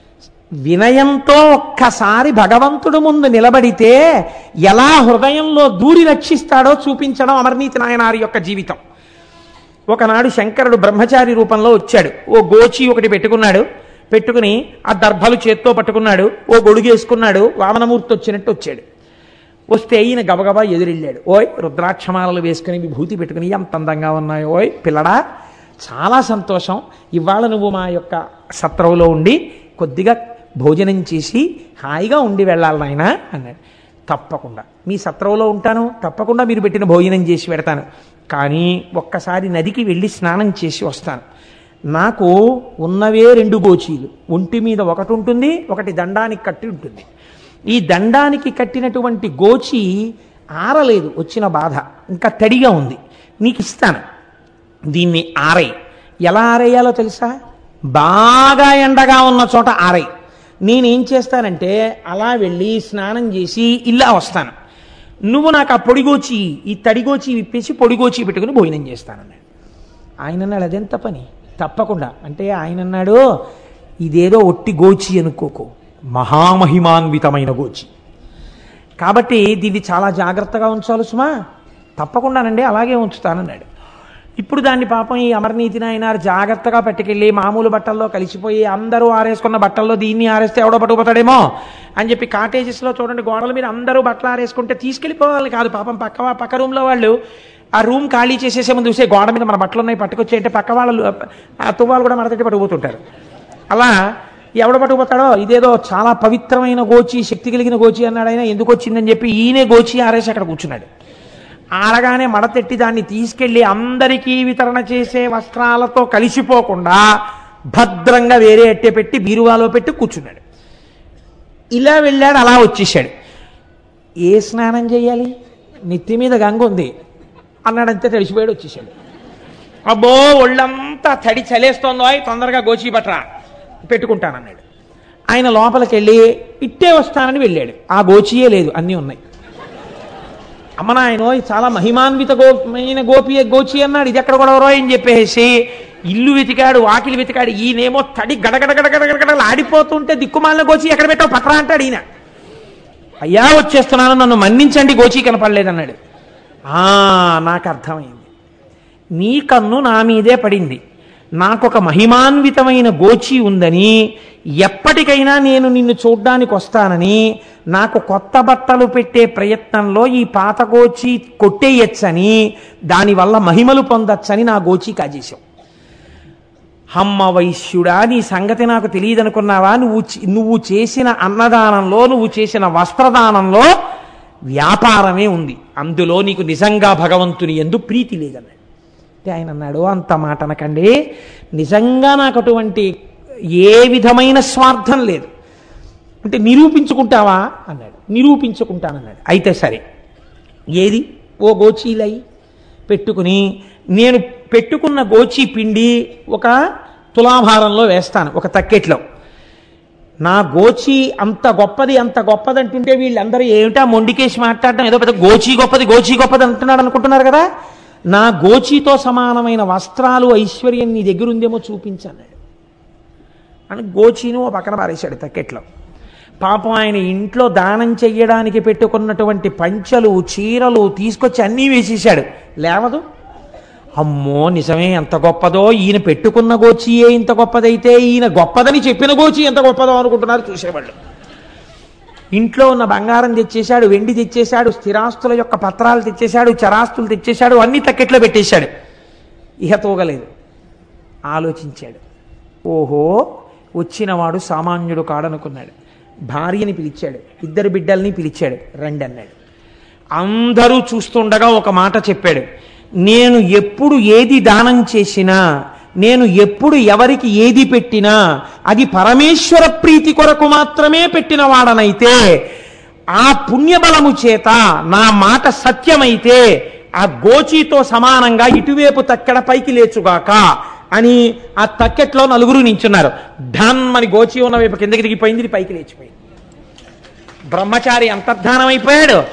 వినయంతో ఒక్కసారి భగవంతుడు ముందు నిలబడితే ఎలా హృదయంలో దూరి రక్షిస్తాడో చూపించడం అమర్నీతి నాయనారి యొక్క జీవితం ఒకనాడు శంకరుడు బ్రహ్మచారి రూపంలో వచ్చాడు ఓ గోచి ఒకటి పెట్టుకున్నాడు పెట్టుకుని ఆ దర్భలు చేత్తో పట్టుకున్నాడు ఓ గొడుగేసుకున్నాడు వామనమూర్తి వచ్చినట్టు వచ్చాడు వస్తే ఈయన గబగబా ఎదురెళ్ళాడు ఓయ్ రుద్రాక్షమాలలు వేసుకుని విభూతి పెట్టుకుని ఎంత అందంగా ఉన్నాయో ఓయ్ పిల్లడా చాలా సంతోషం ఇవాళ నువ్వు మా యొక్క సత్రంలో ఉండి కొద్దిగా భోజనం చేసి హాయిగా ఉండి వెళ్ళాలి నాయన అన్నాడు తప్పకుండా మీ సత్రంలో ఉంటాను తప్పకుండా మీరు పెట్టిన భోజనం చేసి పెడతాను కానీ ఒక్కసారి నదికి వెళ్ళి స్నానం చేసి వస్తాను నాకు ఉన్నవే రెండు గోచీలు ఒంటి మీద ఒకటి ఉంటుంది ఒకటి దండానికి కట్టి ఉంటుంది ఈ దండానికి కట్టినటువంటి గోచి ఆరలేదు వచ్చిన బాధ ఇంకా తడిగా ఉంది నీకు ఇస్తాను దీన్ని ఆరై ఎలా ఆరేయాలో తెలుసా బాగా ఎండగా ఉన్న చోట ఆరై నేనేం చేస్తానంటే అలా వెళ్ళి స్నానం చేసి ఇలా వస్తాను నువ్వు నాకు ఆ పొడిగోచి ఈ తడిగోచి విప్పేసి పొడిగోచి పెట్టుకుని భోజనం చేస్తానన్నాడు ఆయన అన్నాడు అదెంత పని తప్పకుండా అంటే ఆయన అన్నాడు ఇదేదో ఒట్టి గోచి అనుకోకు మహామహిమాన్వితమైన గోచి కాబట్టి దీన్ని చాలా జాగ్రత్తగా ఉంచాలి సుమా తప్పకుండానండి అలాగే ఉంచుతానన్నాడు ఇప్పుడు దాన్ని పాపం ఈ అమర్నీతి నాయనారు జాగ్రత్తగా పట్టుకెళ్ళి మామూలు బట్టల్లో కలిసిపోయి అందరూ ఆరేసుకున్న బట్టల్లో దీన్ని ఆరేస్తే ఎవడో పట్టుకుపోతాడేమో అని చెప్పి కాటేజెస్లో చూడండి గోడల మీద అందరూ బట్టలు ఆరేసుకుంటే తీసుకెళ్ళిపోవాలి కాదు పాపం పక్క పక్క రూమ్లో వాళ్ళు ఆ రూమ్ ఖాళీ చేసేసే ముందు చూసే గోడ మీద మన బట్టలు ఉన్నాయి పట్టుకొచ్చి అంటే పక్క వాళ్ళు ఆ తువ్వాలు కూడా మడతట్టి పట్టుకుపోతుంటారు అలా ఎవడ పట్టుకుపోతాడో ఇదేదో చాలా పవిత్రమైన గోచి శక్తి కలిగిన గోచి అన్నాడు ఆయన ఎందుకు వచ్చిందని చెప్పి ఈయనే గోచి ఆరేసి అక్కడ కూర్చున్నాడు ఆడగానే మడతెట్టి దాన్ని తీసుకెళ్లి అందరికీ వితరణ చేసే వస్త్రాలతో కలిసిపోకుండా భద్రంగా వేరే అట్టే పెట్టి బీరువాలో పెట్టి కూర్చున్నాడు ఇలా వెళ్ళాడు అలా వచ్చేసాడు ఏ స్నానం చేయాలి నెత్తి మీద గంగ ఉంది అన్నాడంతే తడిసిపోయాడు వచ్చేసాడు అబ్బో ఒళ్ళంతా తడి చలేస్తోందో అయ్ తొందరగా గోచి బట్రా పెట్టుకుంటానన్నాడు ఆయన లోపలికి వెళ్ళి ఇట్టే వస్తానని వెళ్ళాడు ఆ గోచియే లేదు అన్నీ ఉన్నాయి అమ్మ నాయనో ఇది చాలా మహిమాన్విత గోమైన గోపి గోచి అన్నాడు ఇది ఎక్కడ కూడా అని చెప్పేసి ఇల్లు వెతికాడు వాకిలి వెతికాడు ఈయనేమో తడి గడగడ గడగడ గడగడలు ఆడిపోతుంటే దిక్కుమాలిన గోచి ఎక్కడ పెట్టావు పత్రా అంటాడు ఈయన అయ్యా వచ్చేస్తున్నాను నన్ను మన్నించండి గోచి కనపడలేదన్నాడు ఆ నాకు అర్థమైంది నీ కన్ను నా మీదే పడింది నాకొక మహిమాన్వితమైన గోచి ఉందని ఎప్పటికైనా నేను నిన్ను చూడ్డానికి వస్తానని నాకు కొత్త బట్టలు పెట్టే ప్రయత్నంలో ఈ పాత గోచి కొట్టేయచ్చని దానివల్ల మహిమలు పొందొచ్చని నా గోచి కాజేశావు హమ్మ వైశ్యుడా నీ సంగతి నాకు తెలియదనుకున్నావా నువ్వు చే- నువ్వు చేసిన అన్నదానంలో నువ్వు చేసిన వస్త్రదానంలో వ్యాపారమే ఉంది అందులో నీకు నిజంగా భగవంతుని ఎందు ప్రీతి లేదన్నాడు అంటే ఆయన అన్నాడు అంత మాట అనకండి నిజంగా నాకు అటువంటి ఏ విధమైన స్వార్థం లేదు అంటే నిరూపించుకుంటావా అన్నాడు నిరూపించుకుంటానన్నాడు అయితే సరే ఏది ఓ గోచీలై పెట్టుకుని నేను పెట్టుకున్న గోచి పిండి ఒక తులాభారంలో వేస్తాను ఒక తక్కెట్లో నా గోచి అంత గొప్పది అంత గొప్పది అంటుంటే వీళ్ళందరూ ఏమిటా మొండికేసి మాట్లాడడం ఏదో పెద్ద గోచి గొప్పది గోచి గొప్పది అంటున్నాడు అనుకుంటున్నారు కదా నా గోచితో సమానమైన వస్త్రాలు ఐశ్వర్యం నీ దగ్గర ఉందేమో చూపించన్నాడు అని గోచీను ఓ పక్కన పారేశాడు తక్కెట్లో పాపం ఆయన ఇంట్లో దానం చెయ్యడానికి పెట్టుకున్నటువంటి పంచలు చీరలు తీసుకొచ్చి అన్నీ వేసేసాడు లేవదు అమ్మో నిజమే ఎంత గొప్పదో ఈయన పెట్టుకున్న గోచియే ఇంత గొప్పదైతే ఈయన గొప్పదని చెప్పిన గోచి ఎంత గొప్పదో అనుకుంటున్నారు చూసేవాళ్ళు ఇంట్లో ఉన్న బంగారం తెచ్చేశాడు వెండి తెచ్చేశాడు స్థిరాస్తుల యొక్క పత్రాలు తెచ్చేశాడు చరాస్తులు తెచ్చేశాడు అన్ని తక్కెట్లో పెట్టేశాడు ఇహ తూగలేదు ఆలోచించాడు ఓహో వచ్చినవాడు సామాన్యుడు కాడనుకున్నాడు భార్యని పిలిచాడు ఇద్దరు బిడ్డల్ని పిలిచాడు రండి అన్నాడు అందరూ చూస్తుండగా ఒక మాట చెప్పాడు నేను ఎప్పుడు ఏది దానం చేసినా నేను ఎప్పుడు ఎవరికి ఏది పెట్టినా అది పరమేశ్వర ప్రీతి కొరకు మాత్రమే పెట్టిన వాడనైతే ఆ పుణ్యబలము చేత నా మాట సత్యమైతే ఆ గోచీతో సమానంగా ఇటువైపు తక్కెడ పైకి లేచుగాక అని ఆ తక్కెట్లో నలుగురు నించున్నారు ధన్ అని గోచి ఉన్న వైపు కిందకి దిగిపోయింది ఇది పైకి లేచిపోయింది బ్రహ్మచారి అంతర్ధానం అయిపోయాడు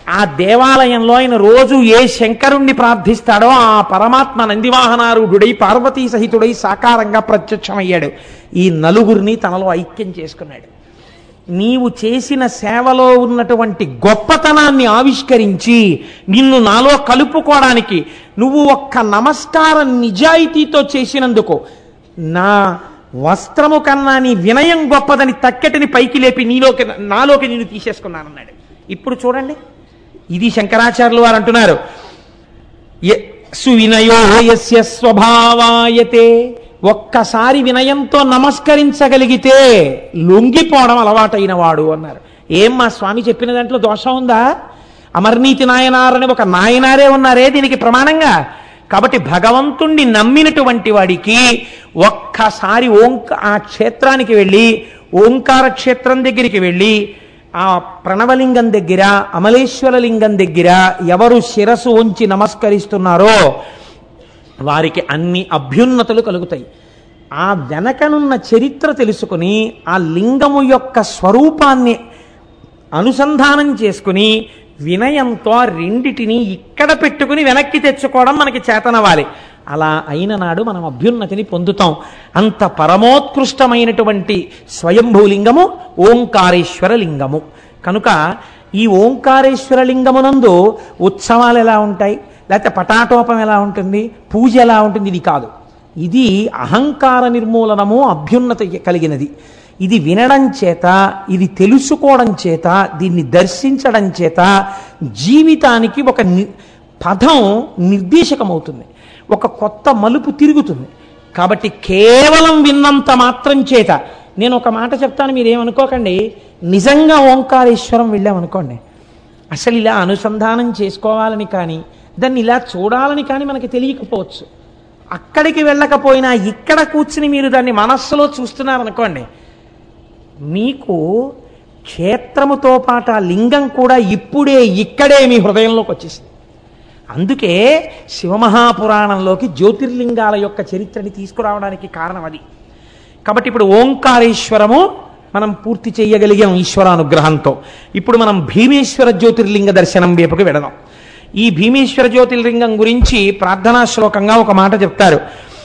ఆ దేవాలయంలో ఆయన రోజు ఏ శంకరుణ్ణి ప్రార్థిస్తాడో ఆ పరమాత్మ నందివాహనారూఢుడై పార్వతీ సహితుడై సాకారంగా ప్రత్యక్షమయ్యాడు ఈ నలుగురిని తనలో ఐక్యం చేసుకున్నాడు నీవు చేసిన సేవలో ఉన్నటువంటి గొప్పతనాన్ని ఆవిష్కరించి నిన్ను నాలో కలుపుకోవడానికి నువ్వు ఒక్క నమస్కారం నిజాయితీతో చేసినందుకు నా వస్త్రము కన్నా నీ వినయం గొప్పదని తక్కెటిని పైకి లేపి నీలోకి నాలోకి నిన్ను తీసేసుకున్నానన్నాడు ఇప్పుడు చూడండి ఇది శంకరాచార్యులు వారు అంటున్నారు య- సువినయో యస్య స్వభావాయతే ఒక్కసారి వినయంతో నమస్కరించగలిగితే లొంగిపోవడం అలవాటైన వాడు అన్నారు ఏం మా స్వామి చెప్పిన దాంట్లో దోషం ఉందా అమర్నీతి నాయనారని ఒక నాయనారే ఉన్నారే దీనికి ప్రమాణంగా కాబట్టి భగవంతుణ్ణి నమ్మినటువంటి వాడికి ఒక్కసారి ఓంక ఆ క్షేత్రానికి వెళ్ళి ఓంకార క్షేత్రం దగ్గరికి వెళ్ళి ఆ ప్రణవలింగం దగ్గర అమలేశ్వర లింగం దగ్గర ఎవరు శిరసు ఉంచి నమస్కరిస్తున్నారో వారికి అన్ని అభ్యున్నతులు కలుగుతాయి ఆ వెనకనున్న చరిత్ర తెలుసుకుని ఆ లింగము యొక్క స్వరూపాన్ని అనుసంధానం చేసుకుని వినయంతో ఆ రెండిటిని ఇక్కడ పెట్టుకుని వెనక్కి తెచ్చుకోవడం మనకి చేతనవాలి అలా అయిన నాడు మనం అభ్యున్నతిని పొందుతాం అంత పరమోత్కృష్టమైనటువంటి స్వయంభూలింగము ఓంకారేశ్వర లింగము కనుక ఈ ఓంకారేశ్వర లింగమునందు ఉత్సవాలు ఎలా ఉంటాయి లేకపోతే పటాటోపం ఎలా ఉంటుంది పూజ ఎలా ఉంటుంది ఇది కాదు ఇది అహంకార నిర్మూలనము అభ్యున్నత కలిగినది ఇది వినడం చేత ఇది తెలుసుకోవడం చేత దీన్ని దర్శించడం చేత జీవితానికి ఒక ని- పదం నిర్దేశకమవుతుంది ఒక కొత్త మలుపు తిరుగుతుంది కాబట్టి కేవలం విన్నంత మాత్రం చేత నేను ఒక మాట చెప్తాను మీరేమనుకోకండి నిజంగా ఓంకారేశ్వరం వెళ్ళామనుకోండి అసలు ఇలా అనుసంధానం చేసుకోవాలని కానీ దాన్ని ఇలా చూడాలని కానీ మనకి తెలియకపోవచ్చు అక్కడికి వెళ్ళకపోయినా ఇక్కడ కూర్చుని మీరు దాన్ని మనస్సులో చూస్తున్నారనుకోండి మీకు క్షేత్రముతో పాటు ఆ లింగం కూడా ఇప్పుడే ఇక్కడే మీ హృదయంలోకి వచ్చేసింది అందుకే శివమహాపురాణంలోకి జ్యోతిర్లింగాల యొక్క చరిత్రని తీసుకురావడానికి కారణం అది కాబట్టి ఇప్పుడు ఓంకారేశ్వరము మనం పూర్తి చేయగలిగాం ఈశ్వరానుగ్రహంతో ఇప్పుడు మనం భీమేశ్వర జ్యోతిర్లింగ దర్శనం వైపుకి వెడదాం ఈ భీమేశ్వర జ్యోతిర్లింగం గురించి ప్రార్థనా శ్లోకంగా ఒక మాట చెప్తారు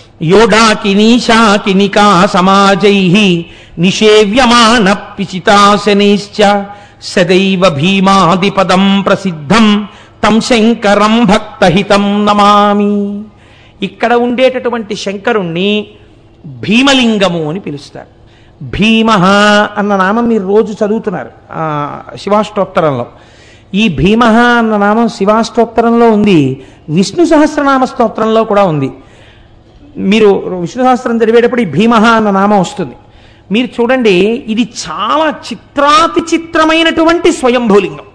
యోడాకినీశాకినికా సమాజై నిషేవ్యమాన పిచితాశనైశ్చ సదైవ భీమాదిపదం ప్రసిద్ధం తం శంకరం భక్తహితం నమామి ఇక్కడ ఉండేటటువంటి శంకరుణ్ణి భీమలింగము అని పిలుస్తారు భీమ అన్న నామం మీరు రోజు చదువుతున్నారు ఆ, శివాష్టోత్తరంలో ఈ భీమ అన్న నామం శివాష్టోత్తరంలో ఉంది విష్ణు సహస్రనామ స్తోత్రంలో కూడా ఉంది మీరు విష్ణు సహస్రం చదివేటప్పుడు ఈ భీమ అన్న నామం వస్తుంది మీరు చూడండి ఇది చాలా చిత్రాతి చిత్రమైనటువంటి స్వయంభూలింగం